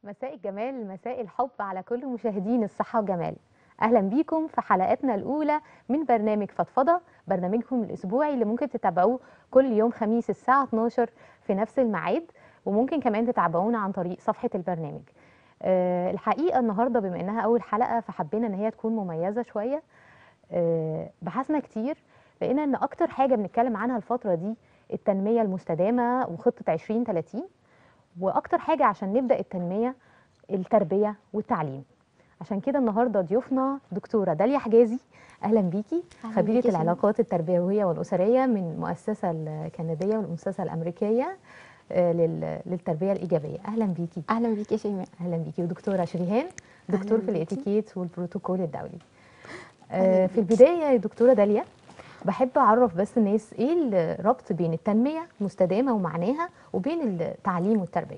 مساء الجمال مساء الحب على كل مشاهدين الصحة وجمال أهلا بيكم في حلقتنا الأولى من برنامج فضفضة برنامجكم الأسبوعي اللي ممكن تتابعوه كل يوم خميس الساعة 12 في نفس الميعاد وممكن كمان تتابعونا عن طريق صفحة البرنامج أه الحقيقة النهاردة بما إنها أول حلقة فحبينا إن هي تكون مميزة شوية أه بحثنا كتير لقينا إن أكتر حاجة بنتكلم عنها الفترة دي التنمية المستدامة وخطة 2030 واكتر حاجه عشان نبدا التنميه التربيه والتعليم عشان كده النهارده ضيوفنا دكتوره داليا حجازي اهلا بيكي أهلاً خبيره بيكي يا سلمى. العلاقات التربويه والاسريه من المؤسسه الكنديه والمؤسسه الامريكيه آه، لل- للتربيه الايجابيه اهلا بيكي اهلا بيك يا شيماء اهلا بيكي ودكتوره شريهان دكتور في بيكي. الاتيكيت والبروتوكول الدولي أهلاً آه، في بيكي. البدايه يا دكتوره داليا بحب اعرف بس الناس ايه الربط بين التنميه المستدامه ومعناها وبين التعليم والتربيه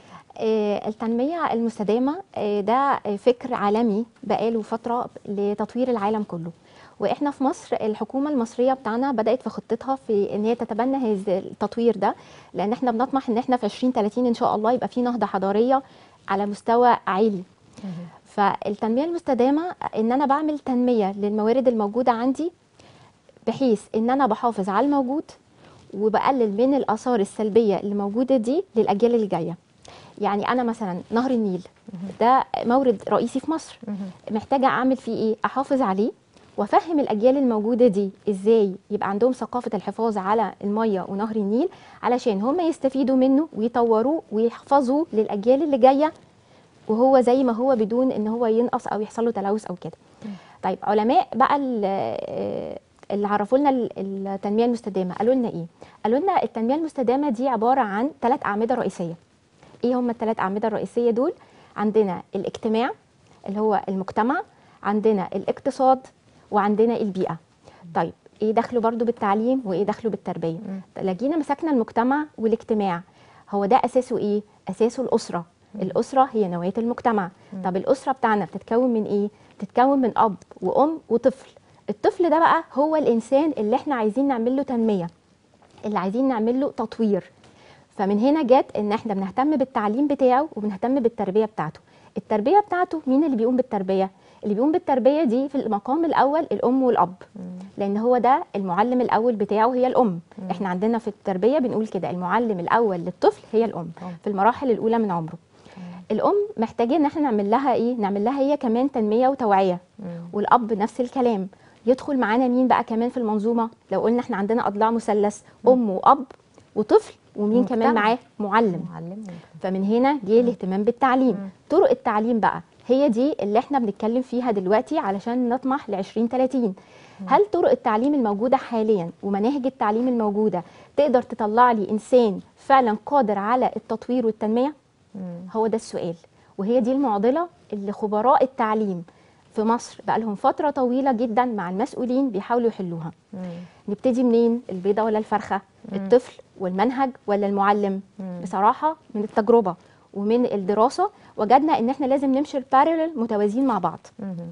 آه، التنميه المستدامه آه، ده فكر عالمي بقاله فتره لتطوير العالم كله واحنا في مصر الحكومه المصريه بتاعنا بدات في خطتها في ان هي تتبنى هذا التطوير ده لان احنا بنطمح ان احنا في 2030 ان شاء الله يبقى في نهضه حضاريه على مستوى عالي فالتنميه المستدامه ان انا بعمل تنميه للموارد الموجوده عندي بحيث ان انا بحافظ على الموجود وبقلل من الاثار السلبيه اللي موجوده دي للاجيال اللي جايه يعني انا مثلا نهر النيل ده مورد رئيسي في مصر محتاجه اعمل فيه ايه احافظ عليه وافهم الاجيال الموجوده دي ازاي يبقى عندهم ثقافه الحفاظ على الميه ونهر النيل علشان هم يستفيدوا منه ويطوروه ويحفظوه للاجيال اللي جايه وهو زي ما هو بدون ان هو ينقص او يحصل له تلوث او كده طيب علماء بقى ال- آه، اللي عرفوا لنا ال- التنميه المستدامه قالوا لنا ايه قالوا لنا التنميه المستدامه دي عباره عن ثلاث اعمده رئيسيه ايه هم الثلاث اعمده الرئيسيه دول عندنا الاجتماع اللي هو المجتمع عندنا الاقتصاد وعندنا البيئه طيب ايه دخله برضو بالتعليم وايه دخله بالتربيه لجينا مسكنا المجتمع والاجتماع هو ده اساسه ايه اساسه الاسره الاسره هي نواه المجتمع طب الاسره بتاعنا بتتكون من ايه بتتكون من اب وام وطفل الطفل ده بقى هو الانسان اللي احنا عايزين نعمل له تنميه اللي عايزين نعمل له تطوير فمن هنا جت ان احنا بنهتم بالتعليم بتاعه وبنهتم بالتربيه بتاعته التربيه بتاعته مين اللي بيقوم بالتربيه اللي بيقوم بالتربيه دي في المقام الاول الام والاب لان هو ده المعلم الاول بتاعه هي الام احنا عندنا في التربيه بنقول كده المعلم الاول للطفل هي الام طبعاً. في المراحل الاولى من عمره الام محتاجين ان احنا نعمل لها ايه نعمل لها هي كمان تنميه وتوعيه والاب نفس الكلام يدخل معانا مين بقى كمان في المنظومه لو قلنا احنا عندنا اضلاع مثلث ام واب وطفل ومين كمان مجتمع. معاه معلم معلم فمن هنا جه الاهتمام بالتعليم طرق التعليم بقى هي دي اللي احنا بنتكلم فيها دلوقتي علشان نطمح ل 2030 هل طرق التعليم الموجوده حاليا ومناهج التعليم الموجوده تقدر تطلع لي انسان فعلا قادر على التطوير والتنميه هو ده السؤال وهي دي المعضله اللي خبراء التعليم في مصر بقى لهم فتره طويله جدا مع المسؤولين بيحاولوا يحلوها نبتدي منين البيضه ولا الفرخه الطفل والمنهج ولا المعلم بصراحه من التجربه ومن الدراسه وجدنا ان احنا لازم نمشي بارلل متوازيين مع بعض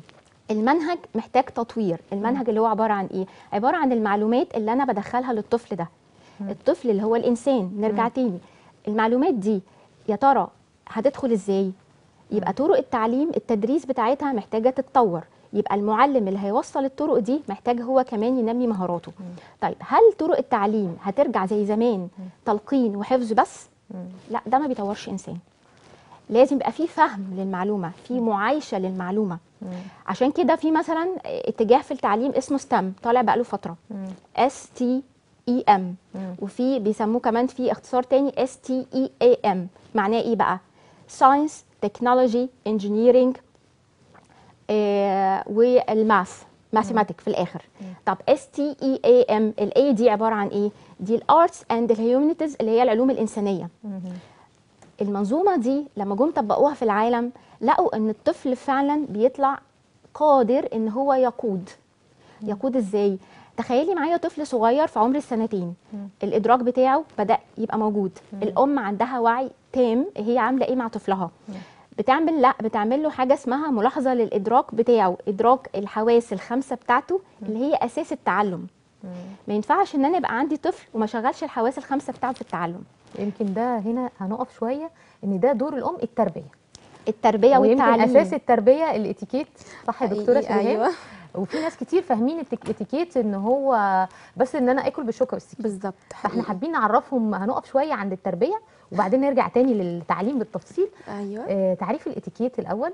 المنهج محتاج تطوير المنهج اللي هو عباره عن ايه عباره عن المعلومات اللي انا بدخلها للطفل ده الطفل اللي هو الانسان نرجع تاني المعلومات دي يا ترى هتدخل ازاي يبقى طرق التعليم التدريس بتاعتها محتاجه تتطور يبقى المعلم اللي هيوصل الطرق دي محتاج هو كمان ينمي مهاراته طيب هل طرق التعليم هترجع زي زمان تلقين وحفظ بس لا ده ما بيطورش انسان لازم يبقى في فهم للمعلومه في معايشه للمعلومه عشان كده في مثلا اتجاه في التعليم اسمه ستم طالع بقاله فتره اس تي اي ام وفي بيسموه كمان في اختصار تاني اس تي اي اي ام معناه ايه بقى ساينس تكنولوجي انجينيرنج والماث ماثيماتيك في الاخر طب اس تي اي اي ام الاي دي عباره عن ايه دي الارتس اند الهيومانيتيز اللي هي العلوم الانسانيه المنظومه دي لما جم طبقوها في العالم لقوا ان الطفل فعلا بيطلع قادر ان هو يقود يقود ازاي تخيلي معايا طفل صغير في عمر السنتين الادراك بتاعه بدا يبقى موجود الام عندها وعي تام هي عامله ايه مع طفلها بتعمل لا بتعمل له حاجه اسمها ملاحظه للادراك بتاعه ادراك الحواس الخمسه بتاعته اللي هي اساس التعلم ما ينفعش ان انا يبقى عندي طفل وما شغلش الحواس الخمسه بتاعته في التعلم يمكن ده هنا هنقف شويه ان ده دور الام التربيه التربيه ويمكن والتعليم اساس التربيه الاتيكيت صح يا دكتوره حقيقي، شيرين ايوه وفي ناس كتير فاهمين التك- الاتيكيت ان هو بس ان انا اكل بالشوكه والسكين بالظبط فاحنا حقيقي. حابين نعرفهم هنقف شويه عند التربيه وبعدين نرجع تاني للتعليم بالتفصيل ايوه آه تعريف الاتيكيت الاول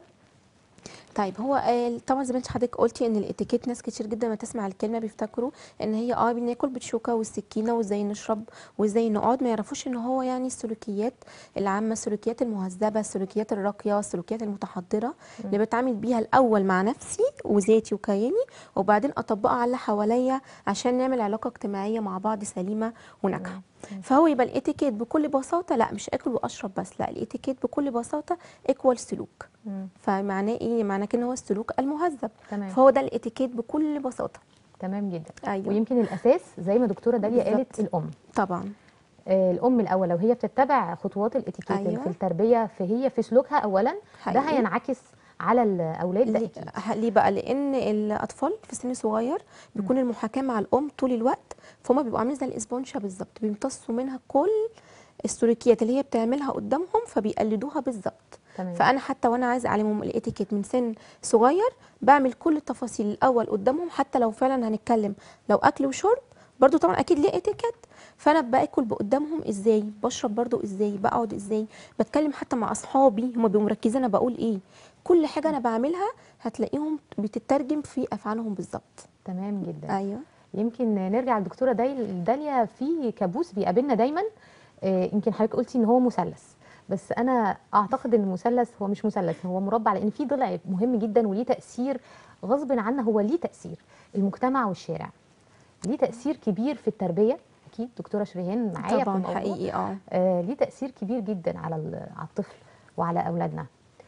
طيب هو آه، طبعا زي ما انت حضرتك قلتي ان الاتيكيت ناس كتير جدا ما تسمع الكلمه بيفتكروا ان هي اه بناكل بالشوكه والسكينه وازاي نشرب وازاي نقعد ما يعرفوش ان هو يعني السلوكيات العامه السلوكيات المهذبه السلوكيات الراقيه السلوكيات المتحضره اللي بتعامل بيها الاول مع نفسي وذاتي وكياني وبعدين اطبقها على اللي حواليا عشان نعمل علاقه اجتماعيه مع بعض سليمه وناجحه فهو يبقى الاتيكيت بكل بساطه لا مش اكل واشرب بس لا الاتيكيت بكل بساطه ايكوال سلوك مم. فمعناه ايه معناه كده هو السلوك المهذب تمام فهو ده الاتيكيت بكل بساطه تمام جدا ايوه ويمكن الاساس زي ما دكتوره داليا بالظبط. قالت الام طبعا آه، الام الاول لو هي بتتبع خطوات الاتيكيت اللي أيوة. في التربيه فهي في سلوكها اولا ده حقيقي. هينعكس على الاولاد ده ليه- اكيد ه- ليه بقى لان الاطفال في سن صغير بيكون المحاكاه مع الام طول الوقت فهم بيبقوا عاملين زي الاسبونشه بالظبط بيمتصوا منها كل السلوكيات اللي هي بتعملها قدامهم فبيقلدوها بالظبط تمام فانا حتى وانا عايزه اعلمهم الاتيكيت من سن صغير بعمل كل التفاصيل الاول قدامهم حتى لو فعلا هنتكلم لو اكل وشرب برضو طبعا اكيد ليه اتيكيت فانا باكل قدامهم ازاي بشرب برضو ازاي بقعد ازاي بتكلم حتى مع اصحابي هم بيبقوا مركزين انا بقول ايه كل حاجه انا بعملها هتلاقيهم بتترجم في افعالهم بالظبط تمام جدا ايوه يمكن نرجع للدكتوره داي- داليا في كابوس بيقابلنا دايما آه، يمكن حضرتك قلتي ان هو مثلث بس انا اعتقد ان المثلث هو مش مثلث هو مربع لان في ضلع مهم جدا وليه تاثير غصب عنا هو ليه تاثير المجتمع والشارع ليه تاثير كبير في التربيه اكيد دكتوره شريهان معايا في طبعا الموضوع حقيقي اه آه ليه تاثير كبير جدا على ال- على الطفل وعلى اولادنا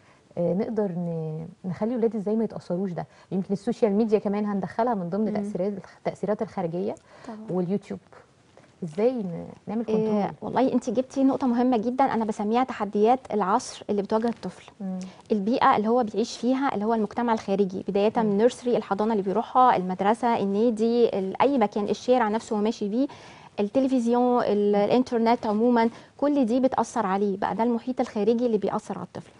آه نقدر ن- نخلي ولادي ازاي ما يتاثروش ده يمكن السوشيال ميديا كمان هندخلها من ضمن مم. تاثيرات التاثيرات الخارجيه طبعا واليوتيوب ازاي ن- نعمل كنترول إيه والله انت جبتي نقطه مهمه جدا انا بسميها تحديات العصر اللي بتواجه الطفل مم. البيئه اللي هو بيعيش فيها اللي هو المجتمع الخارجي بدايه من نيرسري الحضانه اللي بيروحها المدرسه النادي ال- اي مكان الشارع نفسه هو ماشي بيه التلفزيون ال- الانترنت عموما كل دي بتاثر عليه بقى ده المحيط الخارجي اللي بيأثر على الطفل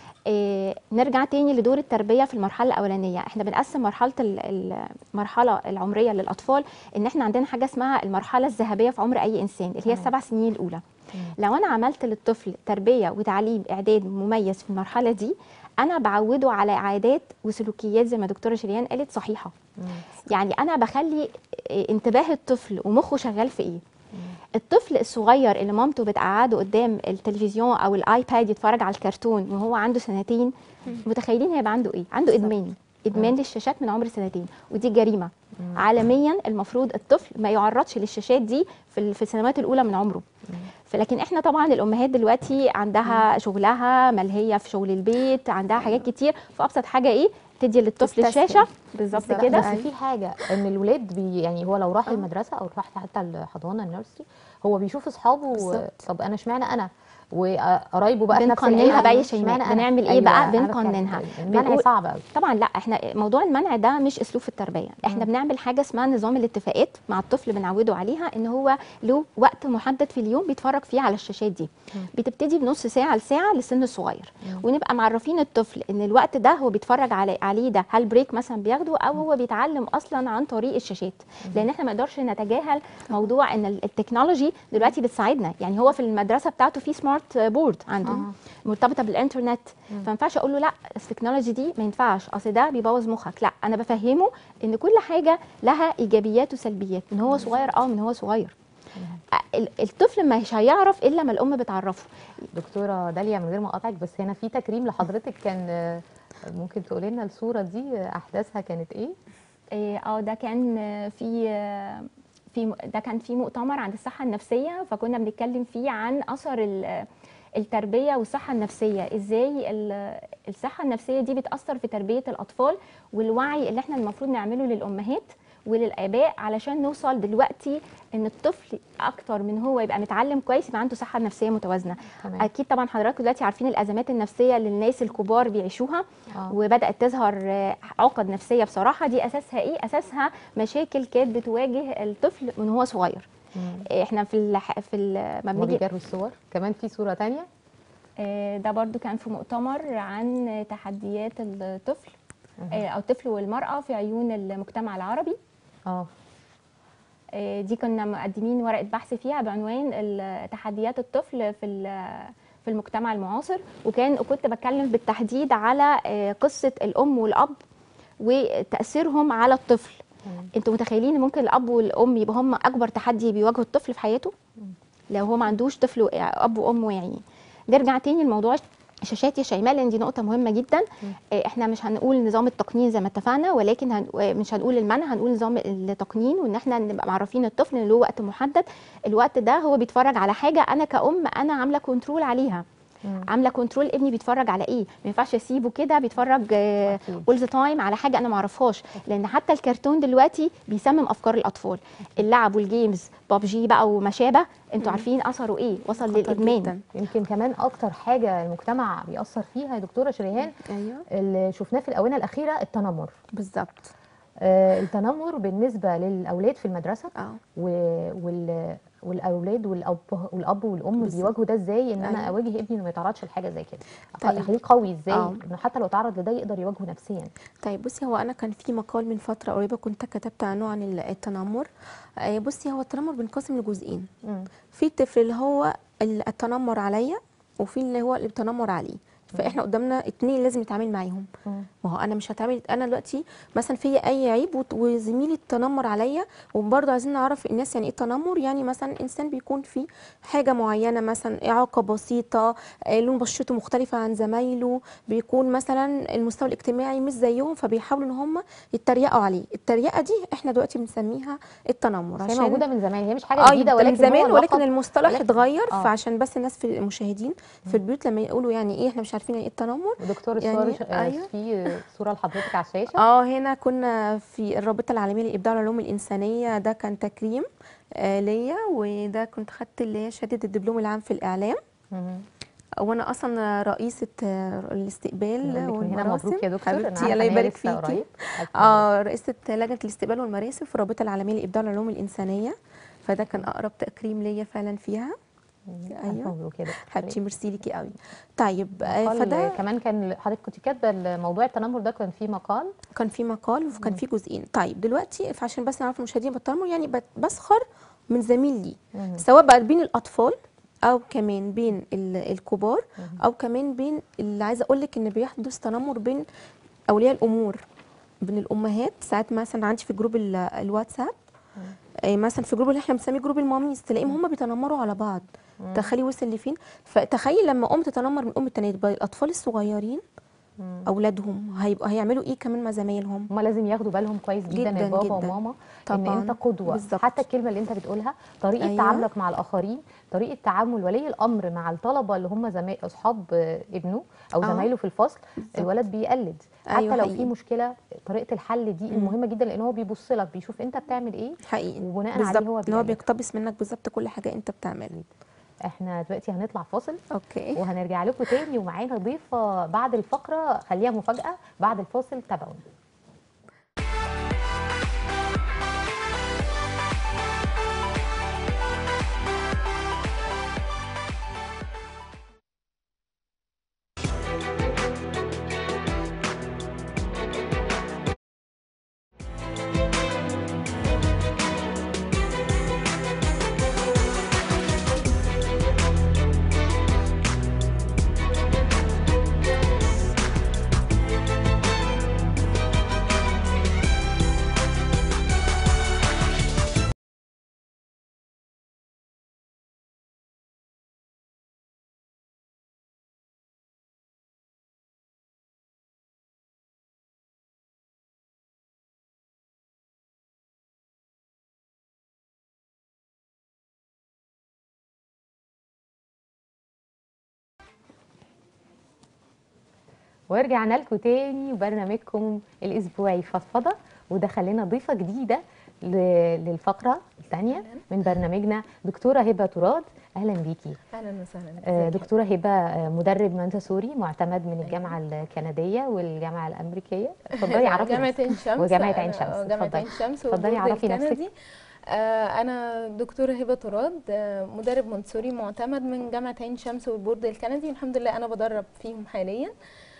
إيه نرجع تاني لدور التربيه في المرحله الاولانيه احنا بنقسم مرحله ال- المرحله العمريه للاطفال ان احنا عندنا حاجه اسمها المرحله الذهبيه في عمر اي انسان اللي هي تمام. السبع سنين الاولى مم. لو انا عملت للطفل تربيه وتعليم اعداد مميز في المرحله دي انا بعوده على عادات وسلوكيات زي ما دكتوره شريان قالت صحيحه مم. يعني انا بخلي إيه، انتباه الطفل ومخه شغال في ايه الطفل الصغير اللي مامته بتقعده قدام التلفزيون او الايباد يتفرج على الكرتون وهو عنده سنتين متخيلين هيبقى عنده ايه عنده بالظبط. ادمان ادمان للشاشات من عمر سنتين ودي جريمه مم. عالميا المفروض الطفل ما يعرضش للشاشات دي في ال- في السنوات الاولى من عمره فلكن احنا طبعا الامهات دلوقتي عندها شغلها ملهيه في شغل البيت عندها حاجات كتير فابسط حاجه ايه تدي للطفل تستسهل. الشاشه بالظبط بالظبط. كده بس في حاجه ان الولاد بي يعني هو لو راح آه. المدرسه او راح حتى الحضانه النيرسري هو بيشوف اصحابه بالظبط. طب انا اشمعنى انا وقرايبه بقى في نفس بنقننها العيله بقى يا اشمعنى شيماء. أنا؟ بنعمل إيه بقى؟ أنا بتكلم. بنقننها. المنع بنقول- صعب قوي طبعا لا احنا موضوع المنع ده مش اسلوب في التربيه احنا بنعمل حاجه اسمها نظام الاتفاقات مع الطفل بنعوده عليها ان هو له وقت محدد في اليوم بيتفرج فيه على الشاشات دي مم. بتبتدي بنص ساعه لساعه للسن الصغير مم. ونبقى معرفين الطفل ان الوقت ده هو بيتفرج على عليه ده هل بريك مثلا بياخده او هو بيتعلم اصلا عن طريق الشاشات لان احنا ما نقدرش نتجاهل موضوع ان التكنولوجي دلوقتي بتساعدنا يعني هو في المدرسه بتاعته في سمارت بورد عنده آه. مرتبطه بالانترنت فما ينفعش اقول له لا التكنولوجي دي ما ينفعش اصل ده بيبوظ مخك لا انا بفهمه ان كل حاجه لها ايجابيات وسلبيات من هو صغير اه من هو صغير ال- الطفل مش هيعرف الا ما الام بتعرفه دكتوره داليا من غير ما اقاطعك بس هنا في تكريم لحضرتك كان آه، ممكن تقولي لنا الصوره دي آه، احداثها كانت ايه إيه، اه ده كان آه، في آه، في م- ده كان في مؤتمر عن الصحه النفسيه فكنا بنتكلم فيه عن اثر ال- التربيه والصحه النفسيه ازاي ال- الصحه النفسيه دي بتاثر في تربيه الاطفال والوعي اللي احنا المفروض نعمله للامهات وللاباء علشان نوصل دلوقتي ان الطفل اكتر من هو يبقى متعلم كويس يبقى عنده صحه نفسيه متوازنه تمام اكيد طبعا حضراتكم دلوقتي عارفين الازمات النفسيه اللي الناس الكبار بيعيشوها آه. وبدات تظهر آه، عقد نفسيه بصراحه دي اساسها ايه اساسها مشاكل كانت بتواجه الطفل من هو صغير مم. احنا في ال في ال ما هما بنيجي بيجروا الصور كمان في صوره تانية آه، ده برضو كان في مؤتمر عن تحديات الطفل آه، او الطفل والمراه في عيون المجتمع العربي اه آه، دي كنا مقدمين ورقه بحث فيها بعنوان ال- تحديات الطفل في ال- في المجتمع المعاصر وكان كنت بتكلم بالتحديد على آه، قصه الام والاب وتاثيرهم على الطفل تمام. انتوا متخيلين إن ممكن الاب والام يبقى هم اكبر تحدي بيواجهوا الطفل في حياته لو هو ما عندوش طفل و- اب وام واعيين نرجع تاني لموضوع الشاشات يا شيماء لان دي نقطه مهمه جدا آه، احنا مش هنقول نظام التقنين زي ما اتفقنا ولكن هن... آه، مش هنقول المنع هنقول نظام التقنين وان احنا نبقى معرفين الطفل ان له وقت محدد الوقت ده هو بيتفرج على حاجه انا كأم انا عامله كنترول عليها مم. عامله كنترول ابني بيتفرج على ايه ما ينفعش اسيبه كده بيتفرج أكيد. اول ذا تايم على حاجه انا ما اعرفهاش لان حتى الكرتون دلوقتي بيسمم افكار الاطفال اللعب والجيمز بابجي بقى وما شابه انتوا عارفين اثره ايه وصل خطر للادمان جداً. يمكن كمان اكتر حاجه المجتمع بيأثر فيها يا دكتوره شريهان ايوه اللي شفناه في الاونه الاخيره التنمر بالظبط آه، التنمر بالنسبه للاولاد في المدرسه اه و- وال والاولاد والاب والاب والام بالظبط. بيواجهوا ده ازاي ان انا أيوة. اواجه ابني انه ما يتعرضش لحاجه زي كده طيب. اخليه قوي ازاي آه. انه حتى لو تعرض لده يقدر يواجهه نفسيا طيب بصي هو انا كان في مقال من فتره قريبه كنت كتبت عنه عن ال- التنمر آه، بصي هو التنمر بينقسم لجزئين مم. في الطفل اللي هو ال- التنمر عليا وفي اللي هو اللي بتنمر عليه فاحنا قدامنا اتنين لازم نتعامل معاهم مم. ما هو انا مش هتعامل انا دلوقتي مثلا فيا اي عيب وت- وزميلي تنمر عليا وبرضه عايزين نعرف الناس يعني ايه تنمر يعني مثلا انسان بيكون في حاجه معينه مثلا اعاقه بسيطه آه، لون بشرته مختلفه عن زمايله بيكون مثلا المستوى الاجتماعي مش زيهم فبيحاولوا ان هم يتريقوا عليه التريقه دي احنا دلوقتي بنسميها التنمر هي موجوده من زمان هي مش حاجه اه جديده يبقى ولكن من زمان هو ولكن اللقب- المصطلح ولكن- اتغير آه. فعشان بس الناس في المشاهدين في البيوت لما يقولوا يعني ايه احنا مش عارفين يعني ايه التنمر ودكتور يعني الصور ش- آه، أيوة. في صوره لحضرتك على الشاشه اه هنا كنا في الرابطه العالميه لابداع العلوم الانسانيه ده كان تكريم آه ليا وده كنت خدت اللي هي شهاده الدبلوم العام في الاعلام مم. وانا اصلا رئيسه آه، الاستقبال نقول لك من هنا والمراسم مبروك يا دكتور أنا حبيبتي عارفة الله إن هي يبارك لسه فيكي قريب. ألف مبروك. اه رئيسه لجنه الاستقبال والمراسم في الرابطه العالميه لابداع العلوم الانسانيه فده كان اقرب تكريم ليا فعلا فيها ألف أيوة. مبروك يا دكتور حبيبتي ميرسي ليكي قوي طيب آه، مقال فده كمان كان حضرتك كنت كاتبه موضوع التنمر ده كان فيه مقال كان في مقال وكان في جزئين طيب دلوقتي عشان بس نعرف المشاهدين بالتنمر يعني بت- بسخر من زميل لي مم. سواء بقى بين الاطفال او كمان بين ال- الكبار او كمان بين اللي عايزه اقول لك ان بيحدث تنمر بين اولياء الامور بين الامهات ساعات مثلا عندي في جروب ال- الواتساب آه، مثلا في جروب اللي احنا بنسميه جروب الماميز تلاقيهم هم بيتنمروا على بعض تخيلي وصل لفين فتخيل لما ام تتنمر من ام التانية يبقى الاطفال الصغيرين مم. اولادهم هيبقى هيعملوا ايه كمان مع زمايلهم هما لازم ياخدوا بالهم كويس جدا, جداً يا بابا جداً. وماما ان طبعاً. انت قدوه بالظبط. حتى الكلمه اللي انت بتقولها طريقه أيوة. أيوة. تعاملك مع الاخرين طريقه تعامل ولي الامر مع الطلبه اللي هم زمايل اصحاب آه، ابنه او آه. زمايله في الفصل بالظبط. الولد بيقلد حتى أيوة لو حقيقي. في مشكله طريقه الحل دي المهمه جدا لان هو بيبص لك بيشوف انت بتعمل ايه حقيقي وبناء بالظبط عليه هو ان هو بيقلد. بيقتبس منك بالظبط كل حاجه انت بتعملها احنا دلوقتي هنطلع فاصل اوكي وهنرجع لكم تاني ومعانا ضيفه بعد الفقره خليها مفاجاه بعد الفاصل تابعونا ورجعنا لكم تاني وبرنامجكم الاسبوعي فضفضه ودخلنا ضيفه جديده ل- للفقره الثانيه من برنامجنا دكتوره هبه تراد اهلا بيكي اهلا وسهلا آه، ازيك يا دكتوره هبه آه، مدرب مونتسوري معتمد من الجامعه الكنديه والجامعه الامريكيه اتفضلي عرفي جامعة نفسك. عين شمس وجامعة أنا- عين شمس. آه، جامعة اتفضلي. عين شمس اتفضلي والبورد عرفي نفسك. الكندي. آه، أنا دكتورة هبة تراد آه، مدرب منصوري معتمد من جامعة عين شمس والبورد الكندي الحمد لله أنا بدرب فيهم حاليا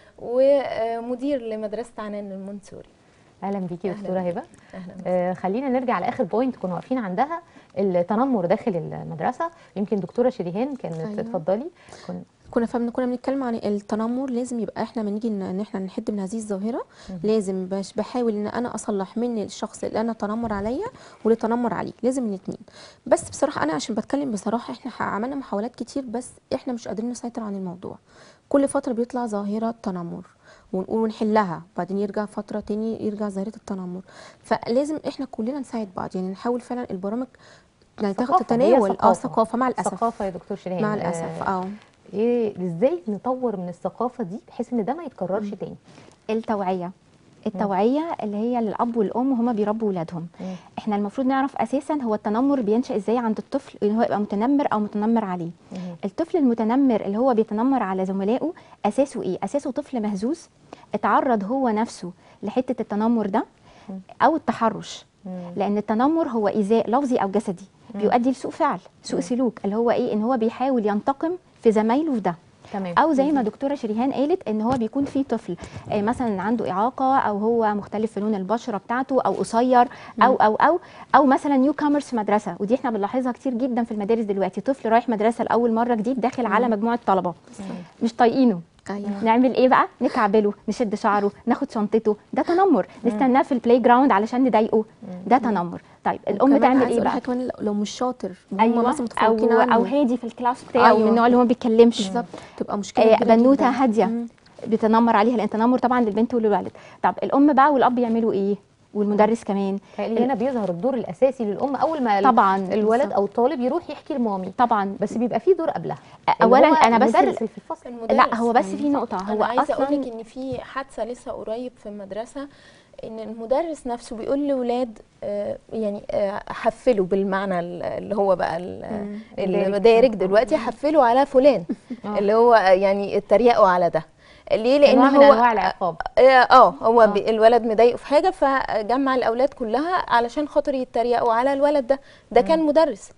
ومدير لمدرسة عنان المنصوري اهلا بيكي يا أهلاً دكتوره هبه أهلا آه خلينا نرجع لاخر بوينت كنا واقفين عندها التنمر داخل المدرسه يمكن دكتوره شريهان كانت أيوة. اتفضلي كن كنا فاهمين كنا بنتكلم عن التنمر لازم يبقى احنا لما نيجي ان إن احنا نحد من هذه الظاهره لازم باش بحاول ان انا اصلح من الشخص اللي انا تنمر عليا واللي تنمر عليه لازم الاثنين بس بصراحه انا عشان بتكلم بصراحه احنا ح- عملنا محاولات كتير بس احنا مش قادرين نسيطر عن الموضوع كل فتره بيطلع ظاهره تنمر ونقول ونحلها بعدين يرجع فتره تاني يرجع ظاهره التنمر فلازم احنا كلنا نساعد بعض يعني نحاول فعلا البرامج يعني تاخد ثقافة، هي تتناول اه ثقافة. ثقافه مع الاسف ثقافه يا دكتور شريهان مع الاسف آه اه ايه ازاي نطور من الثقافه دي بحيث ان ده ما يتكررش تاني التوعيه التوعيه اللي هي للاب والام وهما بيربوا ولادهم مم. احنا المفروض نعرف اساسا هو التنمر بينشا ازاي عند الطفل ان هو يبقى متنمر او متنمر عليه مم. الطفل المتنمر اللي هو بيتنمر على زملائه اساسه ايه اساسه طفل مهزوز اتعرض هو نفسه لحته التنمر ده او التحرش مم. لان التنمر هو ايذاء لفظي او جسدي بيؤدي لسوء فعل سوء سلوك اللي هو ايه ان هو بيحاول ينتقم في زمايله في ده تمام او زي ما دكتوره شريهان قالت ان هو بيكون في طفل آه، مثلا عنده اعاقه او هو مختلف في لون البشره بتاعته او قصير او او او او مثلا نيو كامرز في مدرسه ودي احنا بنلاحظها كتير جدا في المدارس دلوقتي طفل رايح مدرسه لاول مره جديد داخل على مجموعه طلبه مش طايقينه ايوه نعمل ايه بقى نكعبله نشد شعره ناخد شنطته ده تنمر نستناه في البلاي جراوند علشان نضايقه ده تنمر طيب الام وكمان تعمل عايزة ايه أقول بقى حاجة كمان لو- لو مش شاطر وهم ايوه مثلا متفوقين او عنه او هادي في الكلاس بتاعه أيوة. من النوع اللي هو ما بيتكلمش بالظبط تبقى مشكله آه، كبيره بنوته جداً. هاديه مم. بتنمر عليها لان التنمر طبعا للبنت وللولد طب الام بقى والاب يعملوا ايه والمدرس كمان تهيألي هنا بيظهر الدور الاساسي للام اول ما ال- طبعا الولد بالظبط. او الطالب يروح يحكي لمامي طبعا بس بيبقى في دور قبلها اللي اولا هو انا بس المدرس اللي في الفصل المدرس. لا هو بس في نقطه هو انا عايزه اقول لك اصلا ان في حادثه لسه قريب في المدرسه ان المدرس نفسه بيقول لاولاد آه، يعني آه، حفلوا بالمعنى ال- اللي هو بقى ال- الدارج دلوقتي حفلوا على فلان آه. اللي هو يعني اتريقوا على ده ليه لان نوع من هو انواع العقاب اه آه، هو آه. بي- الولد مضايقه في حاجه فجمع الاولاد كلها علشان خاطر يتريقوا على الولد ده ده كان مدرس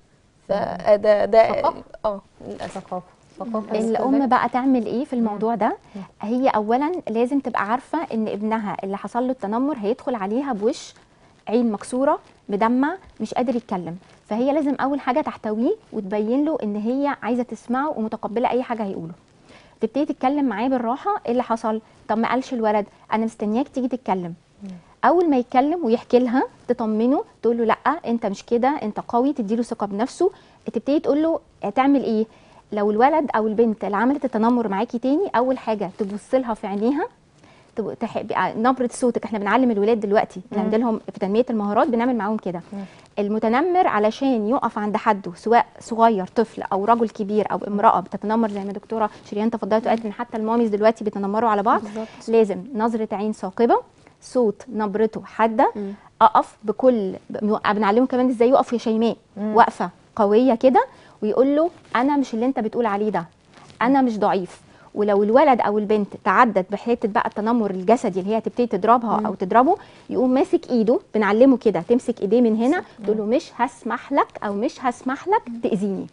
فده ده ثقافة. اه للاسف ثقافه ثقافه الام بقى تعمل ايه في الموضوع ده هي اولا لازم تبقى عارفه ان ابنها اللي حصل له التنمر هيدخل عليها بوش عين مكسوره مدمع مش قادر يتكلم فهي لازم اول حاجه تحتويه وتبين له ان هي عايزه تسمعه ومتقبله اي حاجه هيقوله تبتدي تتكلم معاه بالراحه ايه اللي حصل طب ما قالش الولد انا مستنياك تيجي تتكلم اول ما يتكلم ويحكي لها تطمنه تقول له لا انت مش كده انت قوي تديله ثقه بنفسه تبتدي تقول له تعمل ايه لو الولد او البنت اللي عملت التنمر معاكي تاني اول حاجه تبص لها في عينيها تب- تحب نبره صوتك احنا بنعلم الولاد دلوقتي بنعمل لهم في تنميه المهارات بنعمل معاهم كده المتنمر علشان يقف عند حده سواء صغير طفل او رجل كبير او امراه بتتنمر زي ما دكتوره شريان تفضلت وقالت ان حتى الماميز دلوقتي بيتنمروا على بعض بالظبط. لازم نظره عين ثاقبه صوت نبرته حاده مم. اقف بكل ب- بنعلمه كمان ازاي يقف يا شيماء واقفه قويه كده ويقول له انا مش اللي انت بتقول عليه ده انا مش ضعيف ولو الولد او البنت تعدت بحته بقى التنمر الجسدي اللي هي تبتدي تضربها او تضربه يقوم ماسك ايده بنعلمه كده تمسك ايديه من هنا تقول له مش هسمح لك او مش هسمح لك تاذيني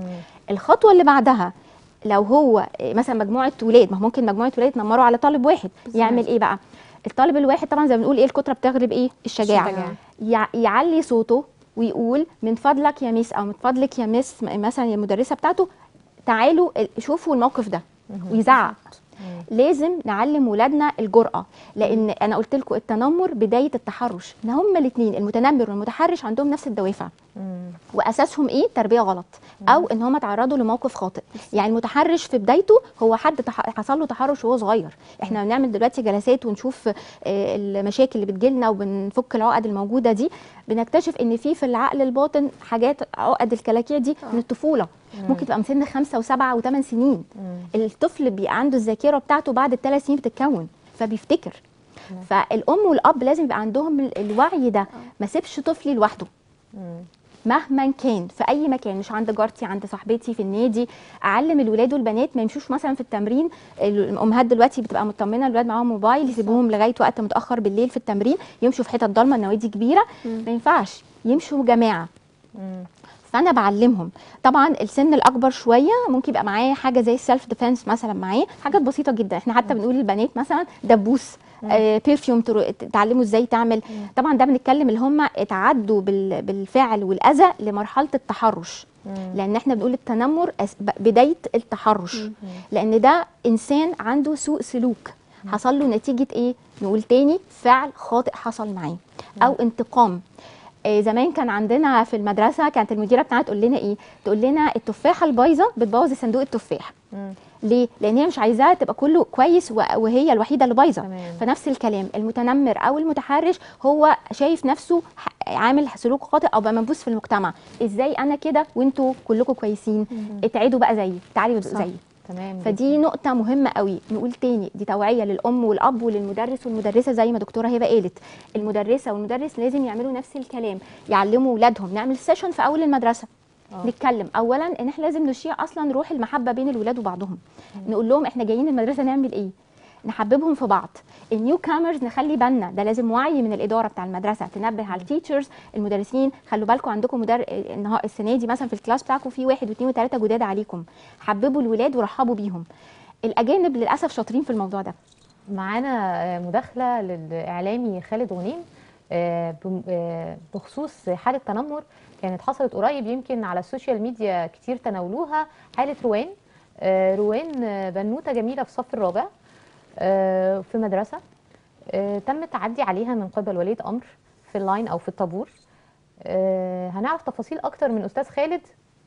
الخطوه اللي بعدها لو هو إيه، مثلا مجموعه ولاد ما هو ممكن مجموعه ولاد يتنمروا على طالب واحد يعمل ايه بقى الطالب الواحد طبعا زي ما بنقول ايه الكتره بتغلب ايه الشجاعه الشجاعة. يع- يعلي صوته ويقول من فضلك يا ميس او من فضلك يا ميس م- مثلا يا المدرسه بتاعته تعالوا ال- شوفوا الموقف ده ويزعق لازم نعلم ولادنا الجرأة لأن أنا قلت لكم التنمر بداية التحرش إن هما الاثنين المتنمر والمتحرش عندهم نفس الدوافع واساسهم ايه تربيه غلط او ان هم تعرضوا لموقف خاطئ يعني المتحرش في بدايته هو حد تح... حصل له تحرش وهو صغير احنا بنعمل دلوقتي جلسات ونشوف آه، المشاكل اللي بتجيلنا وبنفك العقد الموجوده دي بنكتشف ان في في العقل الباطن حاجات عقد الكلاكيع دي من الطفوله ممكن تبقى من سن خمسة وسبعة وثمان سنين الطفل بيبقى عنده الذاكره بتاعته بعد الثلاث سنين بتتكون فبيفتكر فالام والاب لازم يبقى عندهم ال- الوعي ده ما سيبش طفلي لوحده مهما كان في اي مكان مش عند جارتي عند صاحبتي في النادي اعلم الولاد والبنات ما يمشوش مثلا في التمرين الامهات دلوقتي بتبقى مطمنه الولاد معاهم موبايل يسيبوهم لغايه وقت متاخر بالليل في التمرين يمشوا في حتت ضلمه النوادي كبيره ما ينفعش يمشوا جماعه مم. فانا بعلمهم طبعا السن الاكبر شويه ممكن يبقى معاه حاجه زي السيلف ديفense مثلا معاه حاجات بسيطه جدا احنا حتى بنقول للبنات مثلا دبوس آه بيرفيوم تعلموا ازاي تعمل طبعا ده بنتكلم اللي هم اتعدوا بال- بالفعل والاذى لمرحله التحرش مم. لان احنا بنقول التنمر أس- ب- بدايه التحرش لان ده انسان عنده سوء سلوك حصل له نتيجه ايه نقول تاني فعل خاطئ حصل معاه او انتقام آه، زمان كان عندنا في المدرسه كانت المديره بتاعتنا تقول لنا ايه تقول لنا التفاحه البايظه بتبوظ صندوق التفاح مم. ليه لان هي مش عايزاها تبقى كله كويس و- وهي الوحيده اللي بايظه تمام. فنفس الكلام المتنمر او المتحرش هو شايف نفسه ح- عامل سلوك خاطئ او بقى منبوذ في المجتمع ازاي انا كده وانتوا كلكم كويسين اتعدوا بقى زيي تعالوا صح. زيي تمام فدي نقطة مهمة قوي نقول تاني دي توعية للأم والأب وللمدرس والمدرسة زي ما دكتورة هبة قالت المدرسة والمدرس لازم يعملوا نفس الكلام يعلموا ولادهم نعمل سيشن في أول المدرسة آه. نتكلم اولا ان احنا لازم نشيع اصلا روح المحبه بين الولاد وبعضهم نقول لهم احنا جايين المدرسه نعمل ايه نحببهم في بعض النيو كامرز نخلي بالنا ده لازم وعي من الاداره بتاع المدرسه تنبه على التيتشرز المدرسين خلوا بالكم عندكم مدر... النها- السنه دي مثلا في الكلاس بتاعكم في واحد واثنين وثلاثه جداد عليكم حببوا الولاد ورحبوا بيهم الاجانب للاسف شاطرين في الموضوع ده معانا آه، مداخله للاعلامي خالد غنيم آه، بم- آه، بخصوص حاله تنمر كانت حصلت قريب يمكن على السوشيال ميديا كتير تناولوها حاله روان آه، روان آه، بنوته جميله في الصف الرابع آه، في مدرسه آه، تم التعدي عليها من قبل ولية امر في اللاين او في الطابور آه، هنعرف تفاصيل اكتر من استاذ خالد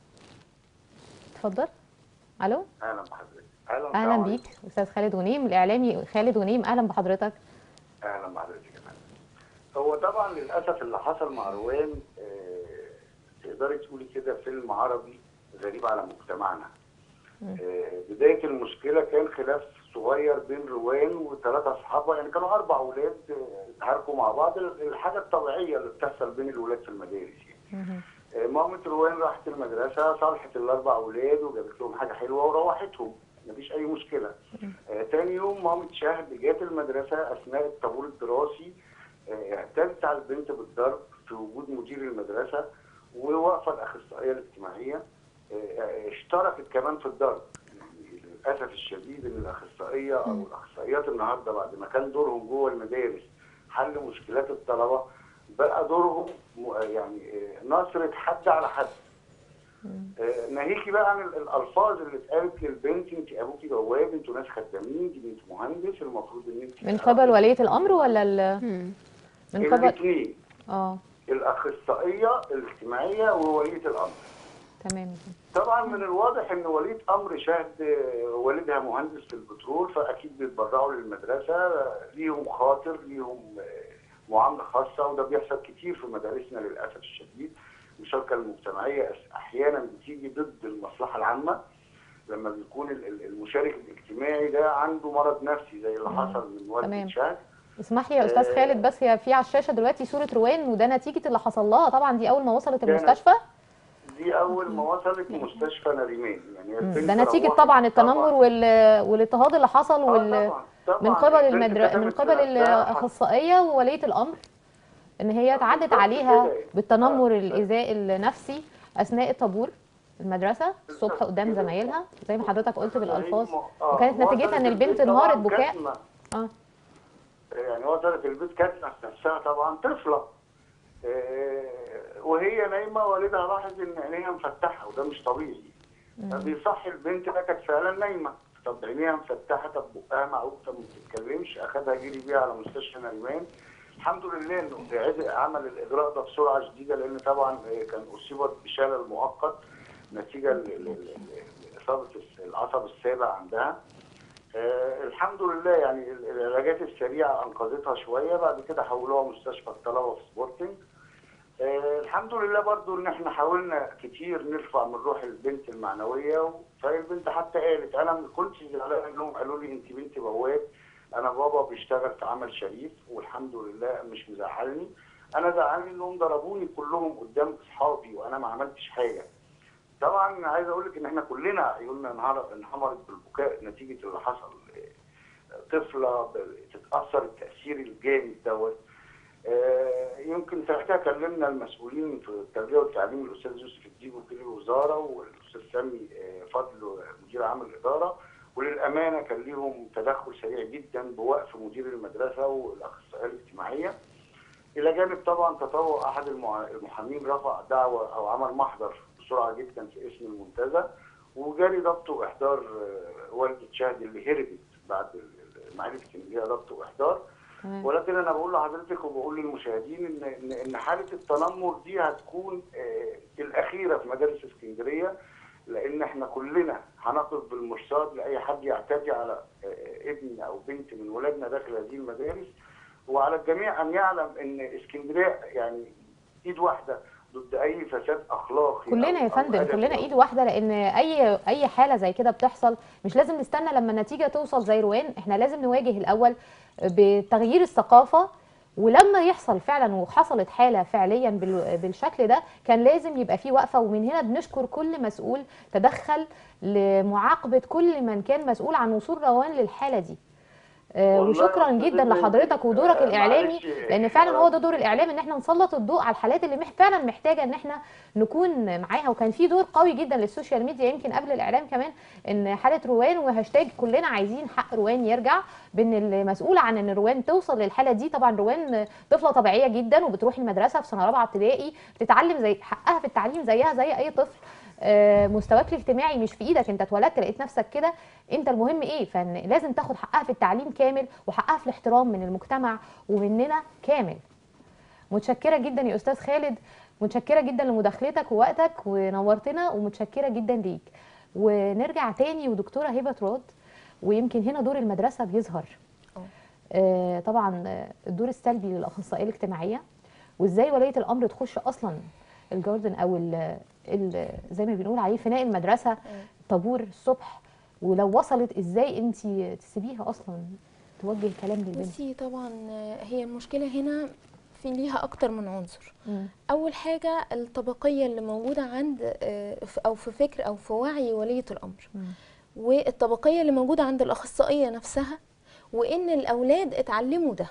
اتفضل الو اهلا بحضرتك اهلا اهلا السلام بيك استاذ خالد غنيم الاعلامي خالد غنيم اهلا بحضرتك عليكم. اهلا بحضرتك يا فندم هو طبعا للاسف اللي حصل مع روان آه، تقدري تقولي كده فيلم عربي غريب على مجتمعنا آه، بدايه المشكله كان خلاف صغير بين روان وثلاثه اصحابها يعني كانوا اربع اولاد آه، اتعاركوا مع بعض الحاجه الطبيعيه اللي بتحصل بين الولاد في المدارس يعني آه، مامة روان راحت المدرسة صالحت الأربع أولاد وجابت لهم حاجة حلوة وروحتهم مفيش أي مشكلة. آه تاني يوم مامة شهد جات المدرسة أثناء الطابور الدراسي آه، اعتدت على البنت بالضرب في وجود مدير المدرسة وواقفة الأخصائية الاجتماعية آه، اشتركت كمان في الضرب. يعني للأسف الشديد إن الأخصائية أو الأخصائيات النهاردة بعد ما كان دورهم جوه المدارس حل مشكلات الطلبة بقى دورهم م- يعني آه، نصرة حد على حد آه، ناهيكي بقى عن ال- الالفاظ اللي اتقالت للبنت انت ابوكي بواب انتوا ناس خدامين دي بنت مهندس المفروض ان انت من قبل ولية الامر ولا ال... مم. من قبل الاثنين اه الاخصائيه الاجتماعيه ووليه الامر تمام طبعا من الواضح ان ولية امر شهد آه، والدها مهندس في البترول فاكيد بيتبرعوا للمدرسه آه، ليهم خاطر ليهم آه، معامله خاصه وده بيحصل كتير في مدارسنا للاسف الشديد المشاركه المجتمعيه أس- احيانا بتيجي ضد المصلحه العامه لما بيكون ال- ال- المشارك الاجتماعي ده عنده مرض نفسي زي اللي حصل من والدة تمام. شهد اسمح لي يا استاذ آه. خالد بس هي في على الشاشه دلوقتي صوره روان وده نتيجه اللي حصل لها طبعا دي اول ما وصلت ده المستشفى دي اول ما وصلت مستشفى نريمان يعني البنت ده نتيجه روحت طبعا التنمر وال... والاضطهاد اللي حصل آه وال... طبعاً، طبعاً. من قبل البنت المدر... من كتبت قبل لنفسها الاخصائيه ووليه الامر ان هي اتعدت بالظبط عليها كده. بالتنمر آه. الايذاء النفسي اثناء الطابور المدرسه الصبح بالظبط قدام كده. زمايلها زي ما حضرتك قلت بالالفاظ آه، وكانت نتيجتها ان وصلت البنت طبعاً انهارت بكاء كاتمة. اه يعني وصلت البيت كاتمة في نفسها طبعا طفلة آه، وهي نايمة والدها لاحظ ان عينيها مفتحة وده مش طبيعي بيصحي البنت ده كانت فعلا نايمة طب عينيها مفتحة طب بقها معوج طب ما بتتكلمش اخدها جري بيها على مستشفى نريمان الحمد لله انه عز- عمل الاجراء ده بسرعه شديده لان طبعا آه، كان اصيبت بشلل مؤقت نتيجه ل- ل- ل- لاصابه العصب السابع عندها آه الحمد لله يعني ال- العلاجات السريعه انقذتها شويه بعد كده حولوها مستشفى الطلبه في سبورتنج آه الحمد لله برضو ان احنا حاولنا كتير نرفع من روح البنت المعنويه و- فالبنت حتى قالت انا ما كنتش زعلانه انهم قالوا لي انت بنت بواب انا بابا بيشتغل في عمل شريف والحمد لله مش مزعلني انا زعلني انهم ضربوني كلهم قدام اصحابي وانا ما عملتش حاجه طبعا عايز اقول لك ان احنا كلنا عيوننا انهار- انهمرت بالبكاء نتيجه اللي حصل طفله بتتاثر التاثير الجامد دوت آه، يمكن ساعتها كلمنا المسؤولين في التربيه والتعليم الاستاذ يوسف الدين وكيل الوزاره والاستاذ سامي آه، فضل مدير عام الاداره وللامانه كان ليهم تدخل سريع جدا بوقف مدير المدرسه والاخصائيه الاجتماعيه الى جانب طبعا تطوع احد المع- المحامين رفع دعوه او عمل محضر بسرعه جدا في اسم المنتزه وجاري ضبط واحضار آه، والده شهد اللي هربت بعد ال- معرفه ان ليها ضبط واحضار تمام. ولكن انا بقول لحضرتك وبقول للمشاهدين ان ان ان حاله التنمر دي هتكون آه، الاخيره في مدارس اسكندريه لان احنا كلنا هنقف بالمرصاد لاي حد يعتدي على آه، ابن او بنت من ولادنا داخل هذه المدارس وعلى الجميع ان يعلم ان اسكندريه يعني ايد واحده ضد اي فساد اخلاقي كلنا أو- يا أو فندم أدبي كلنا أو ايد واحده لان اي اي حاله زي كده بتحصل مش لازم نستنى لما النتيجه توصل زي روان احنا لازم نواجه الاول بتغيير الثقافه ولما يحصل فعلا وحصلت حاله فعليا بال- بالشكل ده كان لازم يبقى في وقفه ومن هنا بنشكر كل مسؤول تدخل لمعاقبه كل من كان مسؤول عن وصول روان للحاله دي آه، والله يا وشكرا أستاذ جدا إبراهيم، لحضرتك ودورك آه، الاعلامي معلش، لان فعلا آه، هو ده دور الاعلام ان احنا نسلط الضوء على الحالات اللي مح فعلا محتاجه ان احنا نكون معاها وكان في دور قوي جدا للسوشيال ميديا يمكن قبل الاعلام كمان ان حاله روان وهاشتاج كلنا عايزين حق روان يرجع بان المسؤول عن ان روان توصل للحاله دي طبعا روان طفله طبيعيه جدا وبتروح المدرسه في سنه رابعه ابتدائي بتتعلم زي حقها في التعليم زيها زي اي طفل آه، مستواك الاجتماعي مش في ايدك انت اتولدت لقيت نفسك كده انت المهم ايه فلازم تاخد حقها في التعليم كامل وحقها في الاحترام من المجتمع ومننا كامل متشكره جدا يا استاذ خالد متشكره جدا لمداخلتك ووقتك ونورتنا ومتشكره جدا ليك ونرجع تاني ودكتوره هبه راد ويمكن هنا دور المدرسه بيظهر أه. آه طبعا آه، الدور السلبي للاخصائيه الاجتماعيه وازاي وليه الامر تخش اصلا الجاردن او ال ال زي ما بنقول عليه فناء المدرسه طابور الصبح ولو وصلت ازاي انت تسيبيها اصلا توجه كلام للبنت بصي طبعا آه، هي المشكله هنا في ليها اكتر من عنصر مم. اول حاجه الطبقيه اللي موجوده عند آه، ف- او في فكر او في وعي وليه الامر مم. والطبقيه اللي موجوده عند الاخصائيه نفسها وان الاولاد اتعلموا ده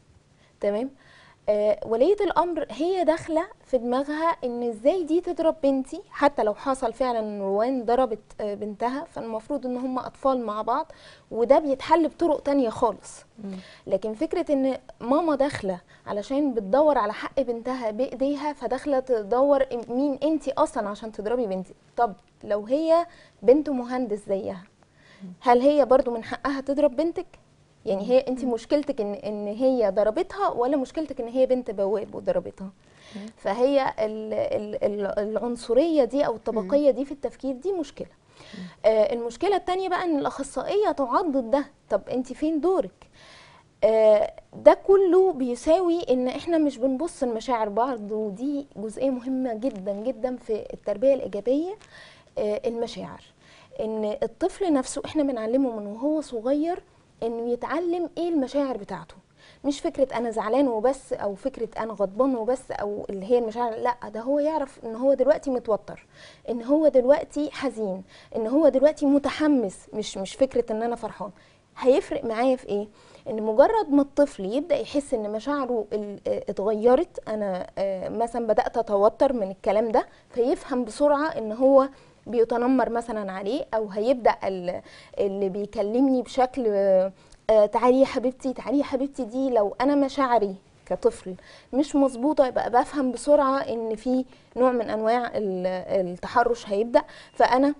تمام آه وليه الامر هي داخله في دماغها ان ازاي دي تضرب بنتي حتى لو حصل فعلا ان روان ضربت آه بنتها فالمفروض ان هم اطفال مع بعض وده بيتحل بطرق تانية خالص مم. لكن فكره ان ماما داخله علشان بتدور على حق بنتها بايديها فداخله تدور مين انت اصلا عشان تضربي بنتي طب لو هي بنت مهندس زيها هل هي برضو من حقها تضرب بنتك يعني هي انت مشكلتك ان ان هي ضربتها ولا مشكلتك ان هي بنت بواب وضربتها فهي ال ال ال العنصريه دي او الطبقيه دي في التفكير دي مشكله آه المشكله الثانيه بقى ان الاخصائيه تعضد ده طب انت فين دورك آه، ده كله بيساوي ان احنا مش بنبص لمشاعر بعض ودي جزئيه مهمه جدا جدا في التربيه الايجابيه آه، المشاعر ان الطفل نفسه احنا بنعلمه من وهو صغير انه يتعلم ايه المشاعر بتاعته مش فكره انا زعلان وبس او فكره انا غضبان وبس او اللي هي المشاعر لا ده هو يعرف ان هو دلوقتي متوتر ان هو دلوقتي حزين ان هو دلوقتي متحمس مش مش فكره ان انا فرحان هيفرق معايا في ايه ان مجرد ما الطفل يبدا يحس ان مشاعره ال- آه، اتغيرت انا آه، مثلا بدات اتوتر من الكلام ده فيفهم بسرعه ان هو بيتنمر مثلا عليه او هيبدا ال- اللي بيكلمني بشكل آه، آه، تعالي يا حبيبتي تعالي يا حبيبتي دي لو انا مشاعري كطفل مش مظبوطه يبقى بفهم بسرعه ان في نوع من انواع ال- التحرش هيبدا فانا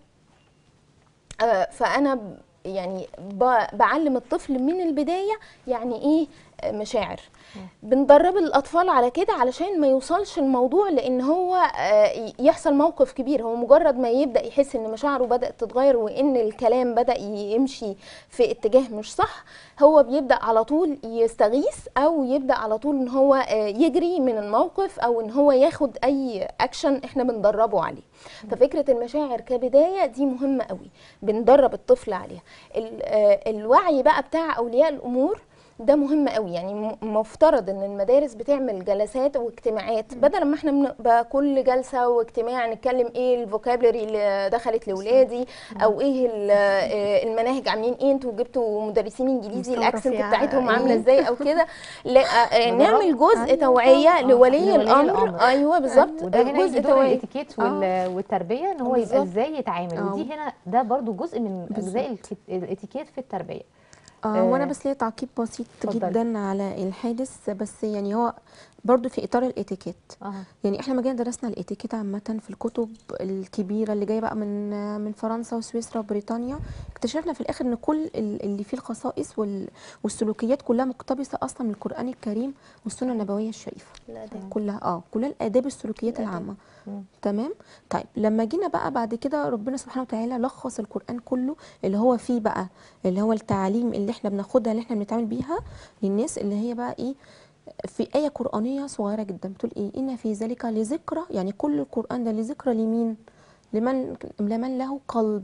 آه، فانا ب- يعني ب- بعلم الطفل من البدايه يعني ايه آه، مشاعر بندرب الاطفال على كده علشان ما يوصلش الموضوع لان هو آه، ي- يحصل موقف كبير هو مجرد ما يبدا يحس ان مشاعره بدات تتغير وان الكلام بدا يمشي في اتجاه مش صح هو بيبدا على طول يستغيث او يبدا على طول ان هو آه، يجري من الموقف او ان هو ياخد اي اكشن احنا بندربه عليه ففكره المشاعر كبدايه دي مهمه قوي بندرب الطفل عليها ال- آه، الوعي بقى بتاع اولياء الامور ده مهم قوي يعني م- مفترض ان المدارس بتعمل جلسات واجتماعات بدل ما احنا بنبقى كل جلسه واجتماع نتكلم ايه الفوكابلري اللي دخلت لاولادي او ايه ال- آه، المناهج عاملين ايه انتوا جبتوا مدرسين انجليزي مستوى الاكسنت رفيع بتاعتهم إيه؟ عامله ازاي او كده لا آه، نعمل جزء أيوة توعيه آه، لولي لولي الامر الأمر. ايوه بالظبط وده هنا يجي جزء دور توعيه الاتيكيت وال- والتربيه ان هو يبقى بالظبط. ازاي يتعامل آه. ودي هنا ده برضو جزء من اجزاء الك- الاتيكيت في التربيه آه وانا آه، بس ليا تعقيب بسيط اتفضلي. جدا على الحادث بس يعني هو برضو في اطار الاتيكيت اه يعني احنا لما جينا درسنا الاتيكيت عامه في الكتب الكبيره اللي جايه بقى من من فرنسا وسويسرا وبريطانيا اكتشفنا في الاخر ان كل ال- اللي فيه الخصائص وال- والسلوكيات كلها مقتبسه اصلا من القران الكريم والسنه النبويه الشريفه لا ده كلها اه كلها الاداب السلوكيات الآداب. العامه مم. تمام طيب لما جينا بقى بعد كده ربنا سبحانه وتعالى لخص القران كله اللي هو فيه بقى اللي هو التعاليم اللي احنا بناخدها اللي احنا بنتعامل بيها للناس اللي هي بقى ايه في آية قرآنية صغيرة جدا بتقول إيه إن في ذلك لذكرى يعني كل القرآن ده لذكرى لمين لمن لمن له قلب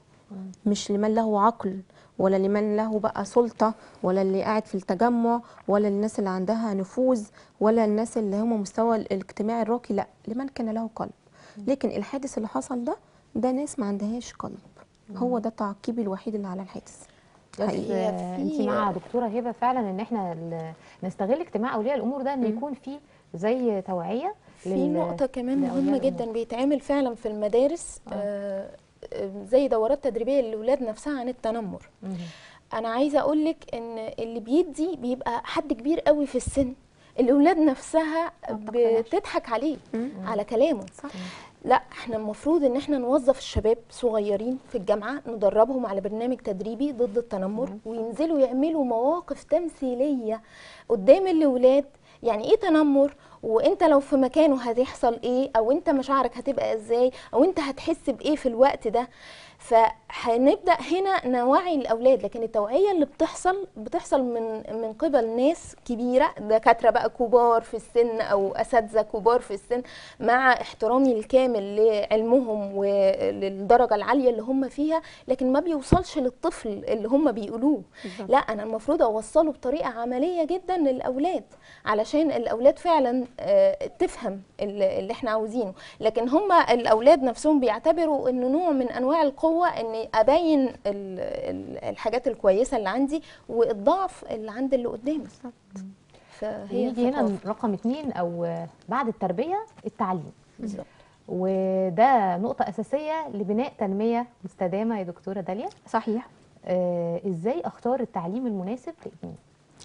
مش لمن له عقل ولا لمن له بقى سلطة ولا اللي قاعد في التجمع ولا الناس اللي عندها نفوذ ولا الناس اللي هم مستوى الاجتماعي الراقي لا لمن كان له قلب لكن الحادث اللي حصل ده ده ناس ما عندهاش قلب هو ده التعقيب الوحيد اللي على الحادث بس حقيقي. هي آه، في- انت مع دكتوره هبه فعلا ان احنا ال- نستغل اجتماع اولياء الامور ده ان مم. يكون فيه زي توعيه في لل- نقطة كمان لأولياء مهمة الأمور. جدا بيتعمل فعلا في المدارس آه. آه. آه، زي دورات تدريبية للأولاد نفسها عن التنمر مم. أنا عايزة أقولك إن اللي بيدي بيبقى حد كبير قوي في السن الأولاد نفسها بتقتنعش. بتضحك عليه مم. على كلامه صح لا احنا المفروض ان احنا نوظف الشباب صغيرين في الجامعه ندربهم على برنامج تدريبي ضد التنمر وينزلوا يعملوا مواقف تمثيليه قدام الاولاد يعني ايه تنمر وانت لو في مكانه هتحصل ايه او انت مشاعرك هتبقى ازاي او انت هتحس بايه في الوقت ده فهنبدا هنا نوعي الاولاد لكن التوعيه اللي بتحصل بتحصل من من قبل ناس كبيره دكاتره بقى كبار في السن او اساتذه كبار في السن مع احترامي الكامل لعلمهم وللدرجه العاليه اللي هم فيها لكن ما بيوصلش للطفل اللي هم بيقولوه بالظبط. لا انا المفروض اوصله بطريقه عمليه جدا للاولاد علشان الاولاد فعلا آه، تفهم ال- اللي احنا عاوزينه لكن هم الاولاد نفسهم بيعتبروا انه نوع من انواع القوه اني ابين ال- ال- الحاجات الكويسه اللي عندي والضعف اللي عند اللي قدامي بالظبط فهي يجي هنا الثقافة. رقم اتنين او آه، بعد التربيه التعليم بالظبط. وده نقطه اساسيه لبناء تنميه مستدامه يا دكتوره داليا صحيح آه ازاي اختار التعليم المناسب لابني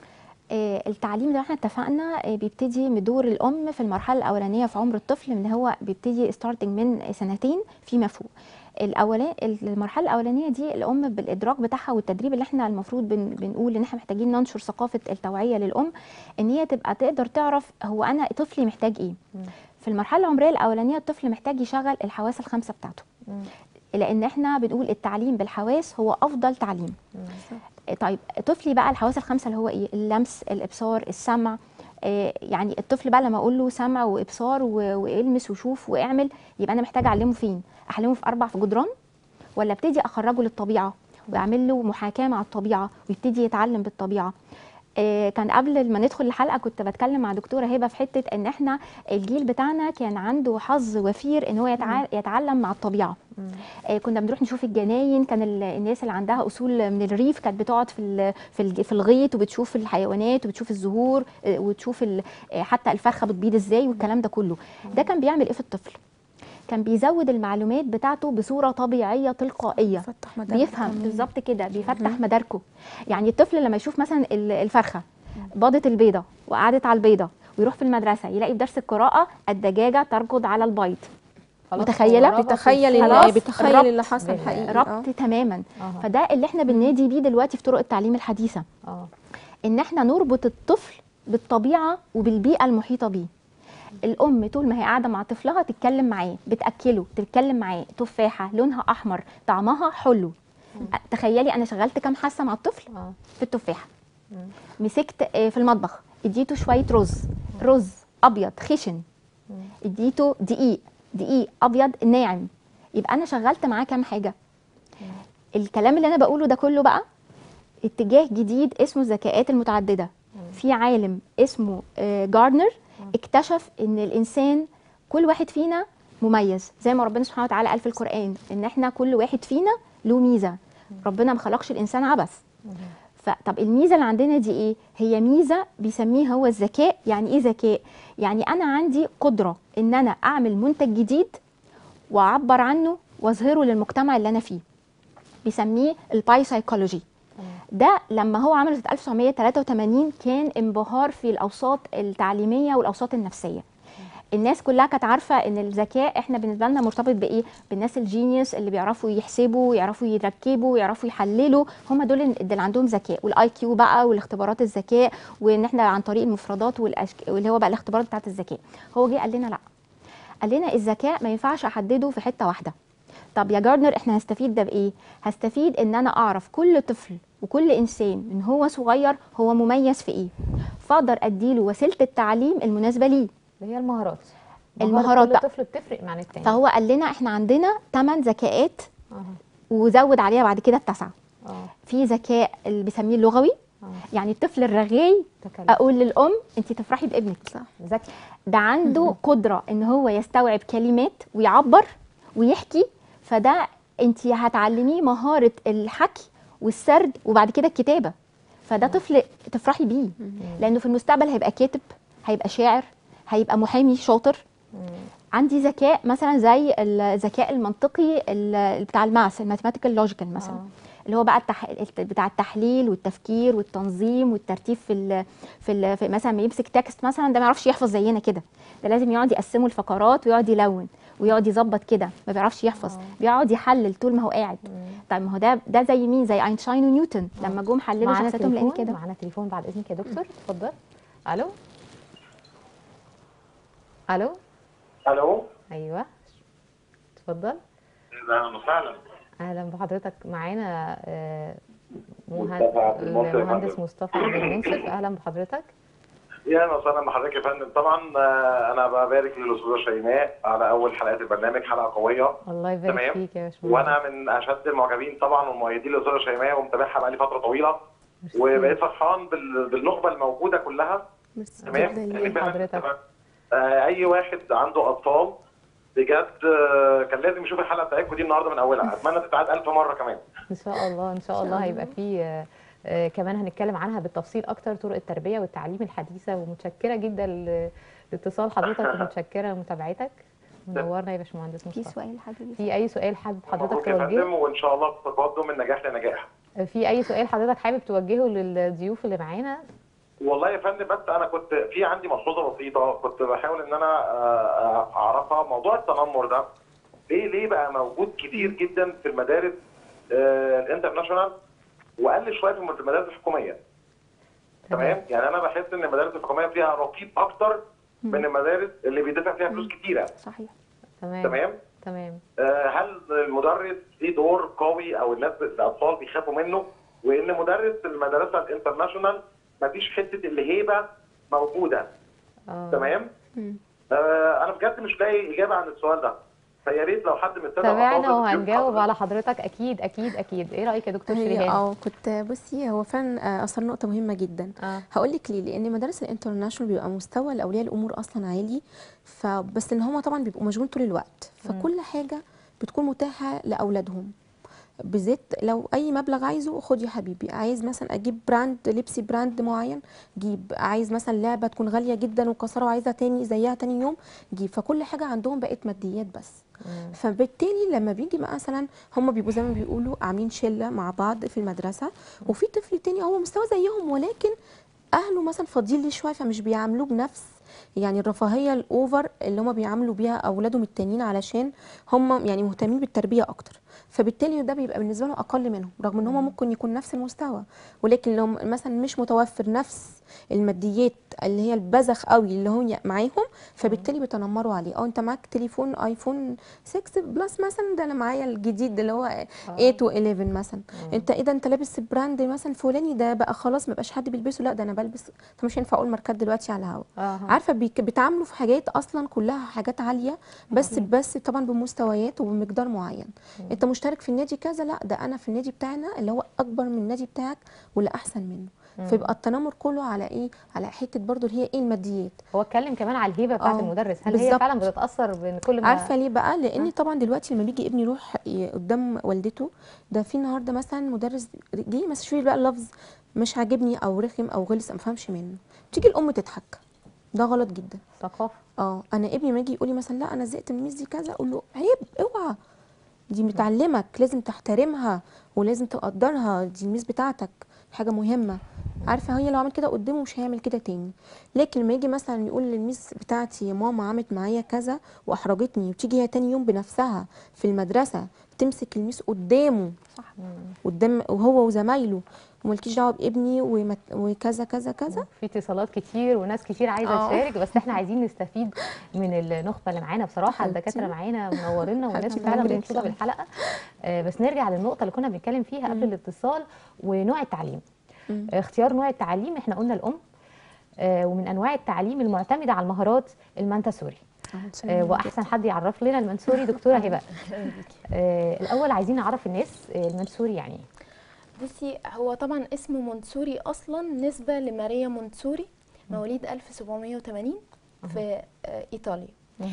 آه، التعليم ده احنا اتفقنا آه، بيبتدي من دور الام في المرحله الاولانيه في عمر الطفل من هو بيبتدي ستارتنج من سنتين فيما فوق الاولاني المرحله الاولانيه دي الام بالادراك بتاعها والتدريب اللي احنا المفروض بن بنقول ان احنا محتاجين ننشر ثقافه التوعيه للام ان هي تبقى تقدر تعرف هو انا طفلي محتاج ايه في المرحله العمريه الاولانيه الطفل محتاج يشغل الحواس الخمسه بتاعته لان احنا بنقول التعليم بالحواس هو افضل تعليم طيب طفلي بقى الحواس الخمسه اللي هو ايه اللمس الابصار السمع آه، يعني الطفل بقى لما اقول له سمع وابصار و- والمس وشوف واعمل يبقى انا محتاجه اعلمه فين اعلمه في اربع في جدران ولا ابتدي اخرجه للطبيعه واعمل له محاكاه مع الطبيعه ويبتدي يتعلم بالطبيعه آه، كان قبل ما ندخل الحلقه كنت بتكلم مع دكتوره هبه في حته ان احنا الجيل بتاعنا كان عنده حظ وفير ان هو يتع- يتعلم مع الطبيعه آه، كنا بنروح نشوف الجناين كان ال- الناس اللي عندها اصول من الريف كانت بتقعد في ال- في الج- في الغيط وبتشوف الحيوانات وبتشوف الزهور آه، وتشوف ال- آه، حتى الفرخه بتبيض ازاي والكلام ده كله ده كان بيعمل ايه في الطفل كان بيزود المعلومات بتاعته بصوره طبيعيه تلقائيه فتح مدارك بيفهم كمان. بالظبط كده بيفتح مداركه يعني الطفل لما يشوف مثلا ال- الفرخه باضت البيضه وقعدت على البيضه ويروح في المدرسه يلاقي في درس القراءه الدجاجه تركض على اليض خلاص متخيلة؟ هو ربط بتخيل خلاص، اللي بتخيل ربط اللي حصل بال- حقيقي ربط آه. تماما أها. فده اللي احنا بننادي بيه دلوقتي في طرق التعليم الحديثه اه ان احنا نربط الطفل بالطبيعه وبالبيئه المحيطه بيه الام طول ما هي قاعده مع طفلها تتكلم معاه بتاكله تتكلم معاه تفاحه لونها احمر طعمها حلو تخيلي انا شغلت كام حاسه مع الطفل اه في التفاحه مسكت آه، في المطبخ اديته شويه رز رز ابيض خشن اديته دقيق دقيق ابيض ناعم يبقى انا شغلت معاه كام حاجه الكلام اللي انا بقوله ده كله بقى اتجاه جديد اسمه الذكاءات المتعدده في عالم اسمه آه، جاردنر اكتشف ان الانسان كل واحد فينا مميز زي ما ربنا سبحانه وتعالى قال في القران ان احنا كل واحد فينا له ميزه ربنا ما خلقش الانسان عبث فطب الميزه اللي عندنا دي ايه هي ميزه بيسميها هو الذكاء يعني ايه ذكاء يعني انا عندي قدره ان انا اعمل منتج جديد واعبر عنه واظهره للمجتمع اللي انا فيه بيسميه الباي سايكولوجي ده لما هو عمله في 1983 كان انبهار في الاوساط التعليميه والاوساط النفسيه الناس كلها كانت عارفه ان الذكاء احنا بالنسبه لنا مرتبط بايه بالناس الجينيوس اللي بيعرفوا يحسبوا يعرفوا يركبوا يعرفوا يحللوا هم دول اللي عندهم ذكاء والاي كيو بقى والاختبارات الذكاء وان احنا عن طريق المفردات والأشك... واللي هو بقى الاختبارات بتاعه الذكاء هو جه قال لنا لا قال لنا الذكاء ما ينفعش احدده في حته واحده طب يا جاردنر احنا هنستفيد ده بايه هستفيد ان انا اعرف كل طفل وكل انسان من هو صغير هو مميز في ايه فاقدر اديله وسيله التعليم المناسبه ليه اللي هي المهارات المهارات كل بقى. طفل بتفرق مع التاني فهو قال لنا احنا عندنا 8 ذكاءات اه وزود عليها بعد كده التسعه اه في ذكاء اللي بيسميه اللغوي اه يعني الطفل الرغاي تكلم اقول للام انت تفرحي بابنك صح ذكي ده عنده قدره ان هو يستوعب كلمات ويعبر ويحكي فده انت هتعلميه مهاره الحكي والسرد وبعد كده الكتابه فده طفل تفرحي بيه لانه في المستقبل هيبقى كاتب هيبقى شاعر هيبقى محامي شاطر عندي ذكاء مثلا زي الذكاء المنطقي ال- بتاع الماس الماثيماتيكال لوجيكال مثلا آه. اللي هو بقى التح... الت- بتاع التحليل والتفكير والتنظيم والترتيب في ال... في, ال... في مثلا ما يمسك تكست مثلا ده ما يعرفش يحفظ زينا كده ده لازم يقعد يقسمه الفقرات ويقعد يلون ويقعد يظبط كده ما بيعرفش يحفظ بيقعد يحلل طول ما هو قاعد طيب ما هو ده ده زي مين زي اينشتاين ونيوتن لما جم حللوا معانا شخصيتهم لان تليفون كده معانا تليفون بعد اذنك يا دكتور اتفضل الو الو الو ايوه اتفضل اهلا وسهلا اهلا بحضرتك معانا آه، مهن- مصطفى عبد الناصر يا المهندس فندم. مصطفى عبد المنصف اهلا بحضرتك يا اهلا وسهلا بحضرتك يا فندم طبعا آه، انا ببارك للاستاذه شيماء على اول حلقات البرنامج حلقه قويه الله يبارك تمام. فيك يا باشمهندس وانا من اشد المعجبين طبعا والمؤيدين للاستاذه شيماء ومتابعها بقالي فتره طويله وبقيت فرحان بال- بالنخبه الموجوده كلها ميرسي تمام جدا يعني ليك. فعلاً حضرتك. آه، اي واحد عنده اطفال بجد آه، كان لازم يشوف الحلقه بتاعتكم دي النهارده من اولها اتمنى تتعاد ألف مره كمان ان شاء الله ان شاء الله هيبقى فيه آه، آه، كمان هنتكلم عنها بالتفصيل اكتر طرق التربيه والتعليم الحديثه ومتشكره جدا ل- لاتصال حضرتك ومتشكره لمتابعتك منورنا يا باشمهندس في مصطفى سؤال حضرتك في اي سؤال حابب حضرتك مبروك يا فندم توجهه وان شاء الله تقدم من نجاح لنجاح في اي سؤال حضرتك حابب توجهه للضيوف اللي معانا والله يا فندم بس انا كنت في عندي ملحوظه بسيطه كنت بحاول ان انا آه، اعرفها موضوع التنمر ده ليه ليه بقى موجود كتير جدا في المدارس آه، الانترناشونال وقل شويه في المدارس الحكوميه تمام يعني انا بحس ان المدارس الحكوميه فيها رقيب اكتر من المدارس اللي بيدفع فيها فلوس كتيره صحيح تمام تمام تمام آه، هل المدرس ليه دور قوي او الناس الاطفال بيخافوا منه وان مدرس المدرسه الانترناشونال مفيش حته الهيبه موجوده اه تمام آه انا بجد مش لاقي اجابه عن السؤال ده فيا ريت لو حد من الساده تابعنا الأفاضل وهنجاوب يذكر- على حضرتك اكيد اكيد اكيد ايه رايك يا دكتور هي شريهان اه كنت بصي هو فعلا آه، اثر نقطه مهمه جدا اه هقول لك ليه لان مدارس الانترناشونال بيبقى مستوى الاولياء الامور اصلا عالي فبس ان هم طبعا بيبقوا مشغول طول الوقت فكل حاجه بتكون متاحه لاولادهم بالذات لو اي مبلغ عايزه خد يا حبيبي عايز مثلا اجيب براند لبسي براند معين جيب عايز مثلا لعبه تكون غاليه جدا وكسره وعايزها تاني زيها تاني يوم جيب فكل حاجه عندهم بقت ماديات بس فبالتالي لما بيجي مثلا هم بيبقوا زي ما بيقولوا عاملين شله مع بعض في المدرسه وفي طفل تاني هو مستوى زيهم ولكن اهله مثلا فاضيين ليه شويه فمش بيعاملوه بنفس يعني الرفاهيه الاوفر اللي هم بيعاملوا بيها اولادهم التانيين علشان هم يعني مهتمين بالتربيه اكتر فبالتالي ده بيبقى بالنسبه لهم اقل منهم رغم ان هم ممكن يكون نفس المستوى ولكن لو مثلا مش متوفر نفس الماديات اللي هي البذخ قوي اللي هو معاهم فبالتالي بيتنمروا عليه اه انت معاك تليفون ايفون 6 بلس مثلا ده انا معايا الجديد اللي هو 8 و11 مثلا انت ايه ده انت لابس براند مثلا الفلاني ده بقى خلاص ما بقاش حد بيلبسه لا ده انا بلبس طب مش هينفع اقول ماركات دلوقتي على الهوا آه. عارفه بيك- بيتعاملوا في حاجات اصلا كلها حاجات عاليه بس بس طبعا بمستويات وبمقدار معين انت مشترك في النادي كذا لا ده انا في النادي بتاعنا اللي هو اكبر من النادي بتاعك واللي احسن منه فيبقى التنمر كله على ايه على حته برضو اللي هي ايه الماديات هو اتكلم كمان على الهيبه بتاعت آه، المدرس هل هي بالظبط. فعلا بتتاثر بين كل ما عارفه ليه بقى لان طبعا دلوقتي لما بيجي ابني يروح ي- قدام والدته ده في النهارده مثلا مدرس جه مثلا شوفي بقى اللفظ مش عاجبني او رخم او غلس ما فهمش منه تيجي الام تضحك ده غلط جدا ثقافه اه انا ابني لما يجي يقول لي مثلا لا انا زهقت من الميس دي كذا اقول له عيب اوعى دي بتعلمك لازم تحترمها ولازم تقدرها دي الميس بتاعتك حاجه مهمه عارفه هي لو عمل كده قدامه مش هيعمل كده تاني لكن لما يجي مثلا يقول للميس بتاعتي يا ماما عملت معايا كذا واحرجتني وتيجي هي تاني يوم بنفسها في المدرسه تمسك الميس قدامه صح قدام وهو وزمايله ومالكيش دعوه بابني ومت- وكذا كذا كذا في اتصالات كتير وناس كتير عايزه آه. تشارك بس احنا عايزين نستفيد من النخبه اللي معانا بصراحه حبيبتي. الدكاتره معانا منورينا والناس حبيبتي، فعلا ربنا مبسوطه يخليك. بالحلقه آه، بس نرجع للنقطه اللي كنا بنتكلم فيها قبل الاتصال ونوع التعليم مم. اختيار نوع التعليم احنا قلنا الام آه، ومن انواع التعليم المعتمده على المهارات المنتسوري آه، واحسن حد يعرف لنا المنسوري دكتوره هبه آه، الاول عايزين نعرف الناس آه، المنسوري يعني ايه بصي هو طبعا اسم مونتسوري اصلا نسبه لماريا مونتسوري مواليد 1780 في آه، ايطاليا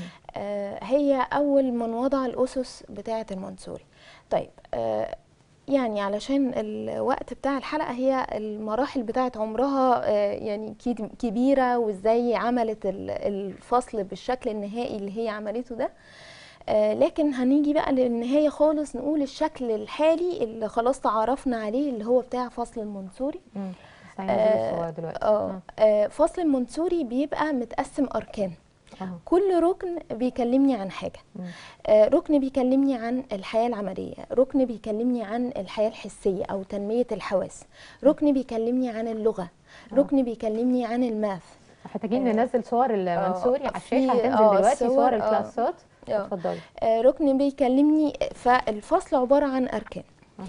آه، هي اول من وضع الاسس بتاعه المونتسوري طيب آه، يعني علشان الوقت بتاع الحلقه هي المراحل بتاعه عمرها آه، يعني كي- كبيره وازاي عملت ال- الفصل بالشكل النهائي اللي هي عملته ده آه، لكن هنيجي بقى للنهايه خالص نقول الشكل الحالي اللي خلاص تعرفنا عليه اللي هو بتاع فصل المونتسوري مم. بس هينزلوا الصور دلوقتي اه آه، فصل المونتسوري بيبقى متقسم اركان آه. كل ركن بيكلمني عن حاجه مم. آه، ركن بيكلمني عن الحياه العمليه ركن بيكلمني عن الحياه الحسيه او تنميه الحواس ركن بيكلمني عن اللغه ركن بيكلمني عن الماث محتاجين ننزل صور المنسوري على في- الشاشه هتنزل آه، دلوقتي الصور، صور آه. الكلاسات آه. اتفضلي آه، ركن بيكلمني فالفصل عباره عن اركان أها.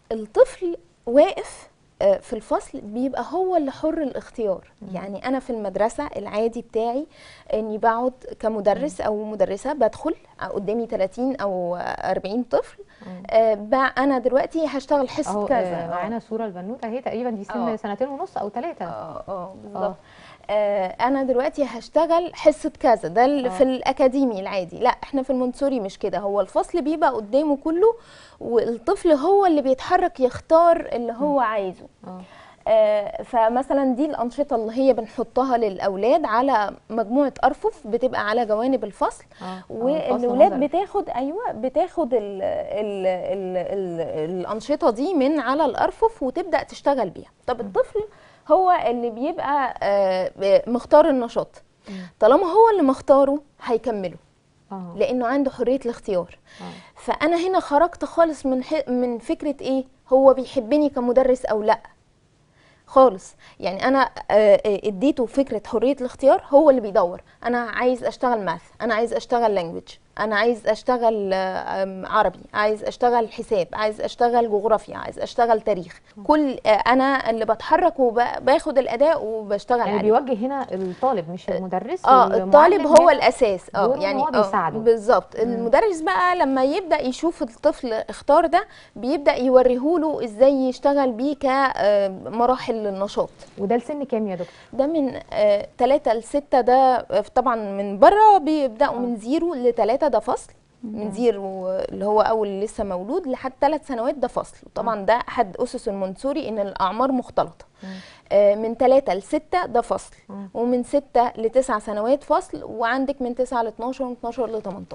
الطفل واقف آه، في الفصل بيبقى هو اللي حر الاختيار يعني انا في المدرسه العادي بتاعي اني بقعد كمدرس او مدرسه بدخل قدامي 30 او 40 طفل آه، بقى انا دلوقتي هشتغل حصه اهو كذا آه، معانا صوره البنوته اهي تقريبا دي سن آه. سنتين ونص او ثلاثه اه اه بالظبط آه انا دلوقتي هشتغل حصه كذا ده ال- آه. في الاكاديمي العادي لا احنا في المونتسوري مش كده هو الفصل بيبقى قدامه كله والطفل هو اللي بيتحرك يختار اللي هو عايزه اه آه، فمثلا دي الأنشطة اللي هي بنحطها للأولاد على مجموعة أرفف بتبقى على جوانب الفصل اه آه، الفصل والأولاد نظري. بتاخد أيوة بتاخد ال ال ال ال الأنشطة دي من على الأرفف وتبدأ تشتغل بيها طب الطفل هو اللي بيبقى آه، ب- مختار النشاط طالما هو اللي مختاره هيكمله اه لأنه عنده حرية الاختيار اه فانا هنا خرجت خالص من ح... من فكره ايه هو بيحبني كمدرس او لا خالص يعني انا آه، آه، اديته فكره حريه الاختيار هو اللي بيدور انا عايز اشتغل ماث انا عايز اشتغل لانجويج انا عايز اشتغل آه، آم، عربي عايز اشتغل حساب عايز اشتغل جغرافيا عايز اشتغل تاريخ كل آه، انا اللي بتحرك وباخد الاداء وبشتغل يعني عليه بيوجه هنا الطالب مش المدرس اه والمعلم الطالب هو هنا الاساس اه دوره إن يعني هو آه، بيساعده. بالظبط المدرس بقى لما يبدا يشوف الطفل اختار ده بيبدا يوريهوله ازاي يشتغل بيه كمراحل النشاط وده لسن كام يا دكتور؟ ده من 3 ل 6 ده آه، طبعا من بره بيبداوا من زيرو لثلاثة ده فصل من زيرو اللي هو اول لسه مولود لحد ثلاث سنوات ده فصل طبعا ده احد اسس المونتسوري ان الاعمار مختلطه آه، من 3 ل 6 ده فصل مم. ومن 6 ل 9 سنوات فصل وعندك من 9 ل 12 ومن 12 ل 18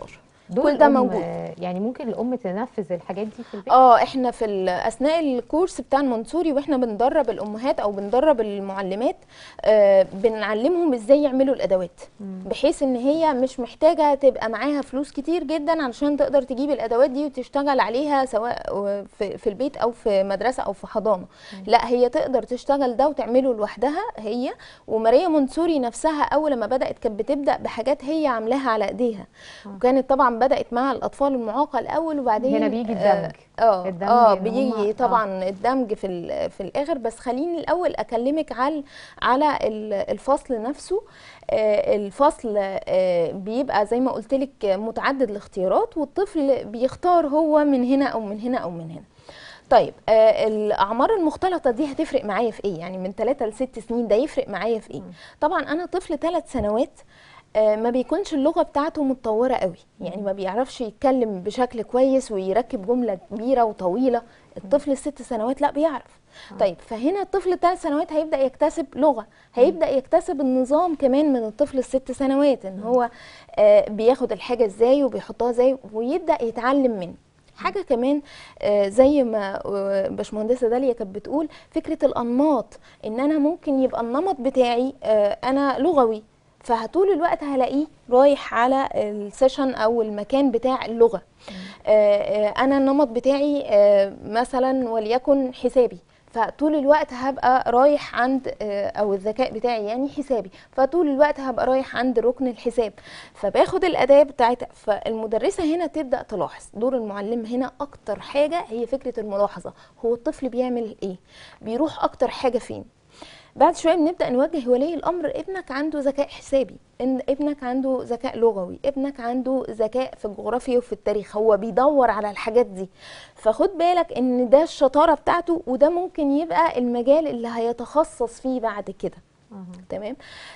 دور كل ده الأم، موجود. آه، يعني ممكن الام تنفذ الحاجات دي في البيت اه احنا في ال- اثناء الكورس بتاع المنصوري واحنا بندرب الامهات او بندرب المعلمات آه بنعلمهم ازاي يعملوا الادوات بحيث ان هي مش محتاجه تبقى معاها فلوس كتير جدا علشان تقدر تجيب الادوات دي وتشتغل عليها سواء في, في البيت او في مدرسه او في حضانه لا هي تقدر تشتغل ده وتعمله لوحدها هي وماريا منصوري نفسها اول ما بدات كانت بتبدا بحاجات هي عاملاها على ايديها وكانت طبعا بدات مع الاطفال المعاقه الاول وبعدين هنا بيجي آه، الدمج. اه الدمج اه إن هما- بيجي آه. طبعا الدمج في ال- في الاخر بس خليني الاول اكلمك على على ال- الفصل نفسه آه، الفصل آه، بيبقى زي ما قلت لك متعدد الاختيارات والطفل بيختار هو من هنا او من هنا او من هنا طيب آه الاعمار المختلطه دي هتفرق معايا في ايه يعني من 3 ل 6 سنين ده يفرق معايا في ايه طبعا انا طفل 3 سنوات آه، ما بيكونش اللغه بتاعته متطوره قوي يعني ما بيعرفش يتكلم بشكل كويس ويركب جمله كبيره وطويله الطفل الست سنوات لا بيعرف طيب فهنا الطفل الثلاث سنوات هيبدا يكتسب لغه هيبدا يكتسب النظام كمان من الطفل الست سنوات ان هو آه، بياخد الحاجه ازاي وبيحطها ازاي ويبدا يتعلم منه حاجه كمان آه، زي ما آه، باشمهندسه داليا كانت بتقول فكره الانماط ان انا ممكن يبقى النمط بتاعي آه، انا لغوي فطول الوقت هلاقيه رايح على السيشن او المكان بتاع اللغه آه، آه، انا النمط بتاعي آه، مثلا وليكن حسابي فطول الوقت هبقى رايح عند آه، او الذكاء بتاعي يعني حسابي فطول الوقت هبقى رايح عند ركن الحساب فباخد الاداه بتاعتها فالمدرسه هنا تبدا تلاحظ دور المعلم هنا اكتر حاجه هي فكره الملاحظه هو الطفل بيعمل ايه بيروح اكتر حاجه فين بعد شويه بنبدا نوجه ولي الامر ابنك عنده ذكاء حسابي ان ابنك عنده ذكاء لغوي ابنك عنده ذكاء في الجغرافيا وفي التاريخ هو بيدور على الحاجات دي فخد بالك ان ده الشطاره بتاعته وده ممكن يبقى المجال اللي هيتخصص فيه بعد كده تمام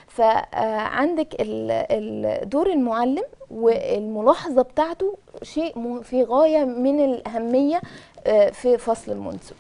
فعندك دور المعلم والملاحظه بتاعته شيء م- في غايه من الاهميه آه، في فصل المنسوب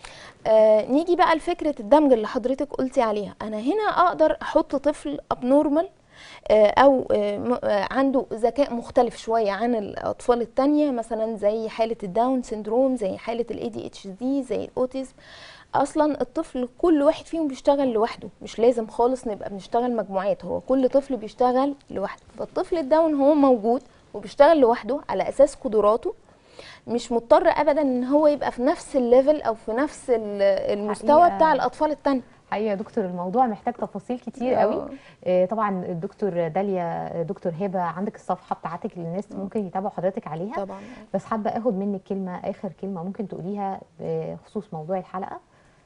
آه نيجي بقى لفكره الدمج اللي حضرتك قلتي عليها انا هنا اقدر احط طفل ابنورمال او آه، م- آه، عنده ذكاء مختلف شويه عن الاطفال التانية مثلا زي حاله الداون سيندروم زي حاله الاي دي اتش دي زي الاوتيزم اصلا الطفل كل واحد فيهم بيشتغل لوحده مش لازم خالص نبقى بنشتغل مجموعات هو كل طفل بيشتغل لوحده فالطفل الداون هو موجود وبيشتغل لوحده على اساس قدراته مش مضطر ابدا ان هو يبقى في نفس الليفل او في نفس ال- المستوى حقيقة. بتاع الاطفال التانية حقيقة يا دكتور الموضوع محتاج تفاصيل كتير آه. قوي آه، طبعا الدكتور داليا آه، دكتور هبه عندك الصفحه بتاعتك اللي الناس ممكن يتابعوا حضرتك عليها طبعا بس حابه اخد منك كلمه اخر كلمه ممكن تقوليها بخصوص موضوع الحلقه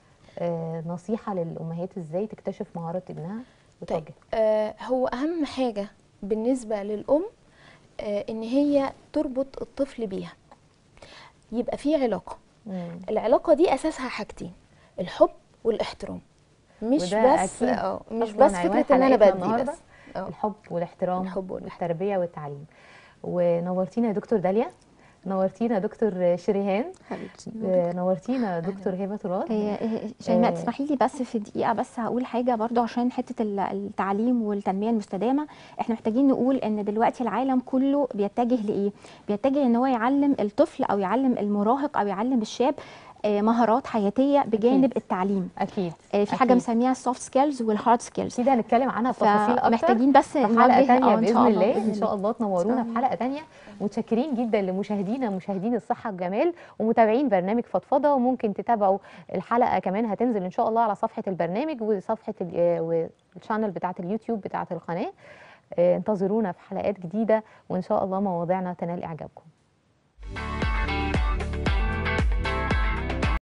آه، نصيحه للامهات ازاي تكتشف مهارات ابنها طيب وتوجه آه هو اهم حاجه بالنسبه للام آه ان هي تربط الطفل بيها يبقى في علاقه مم. العلاقه دي اساسها حاجتين الحب والاحترام مش وده بس أكيد اه مش أصلاً بس عنوان فكره ان انا حلقتنا بدي النهاردة. بس اه الحب والاحترام الحب والاحترام. والتربيه والتعليم ونورتينا يا دكتور داليا نورتينا يا دكتور شريهان حبيبتي آه، نورتينا يا دكتور هبه تراد آه، آه، شيماء آه. تسمحي لي بس في دقيقه بس هقول حاجه برضو عشان حته ال- التعليم والتنميه المستدامه احنا محتاجين نقول ان دلوقتي العالم كله بيتجه لايه بيتجه ان هو يعلم الطفل او يعلم المراهق او يعلم الشاب آه، مهارات حياتيه بجانب أكيد. التعليم اكيد آه، في حاجه أكيد. مسميها السوفت سكيلز والهارد سكيلز اكيد هنتكلم عنها بتفاصيل اكتر فمحتاجين بس في حلقه نوجه- تانية آه، إن باذن شاء الله بإذن ان شاء الله تنورونا في حلقه تانية متشكرين جدا لمشاهدينا مشاهدين الصحه والجمال ومتابعين برنامج فضفضه وممكن تتابعوا الحلقه كمان هتنزل ان شاء الله على صفحه البرنامج وصفحه ال- آه، والشانل بتاعه اليوتيوب بتاعه القناه آه، انتظرونا في حلقات جديده وان شاء الله مواضيعنا تنال اعجابكم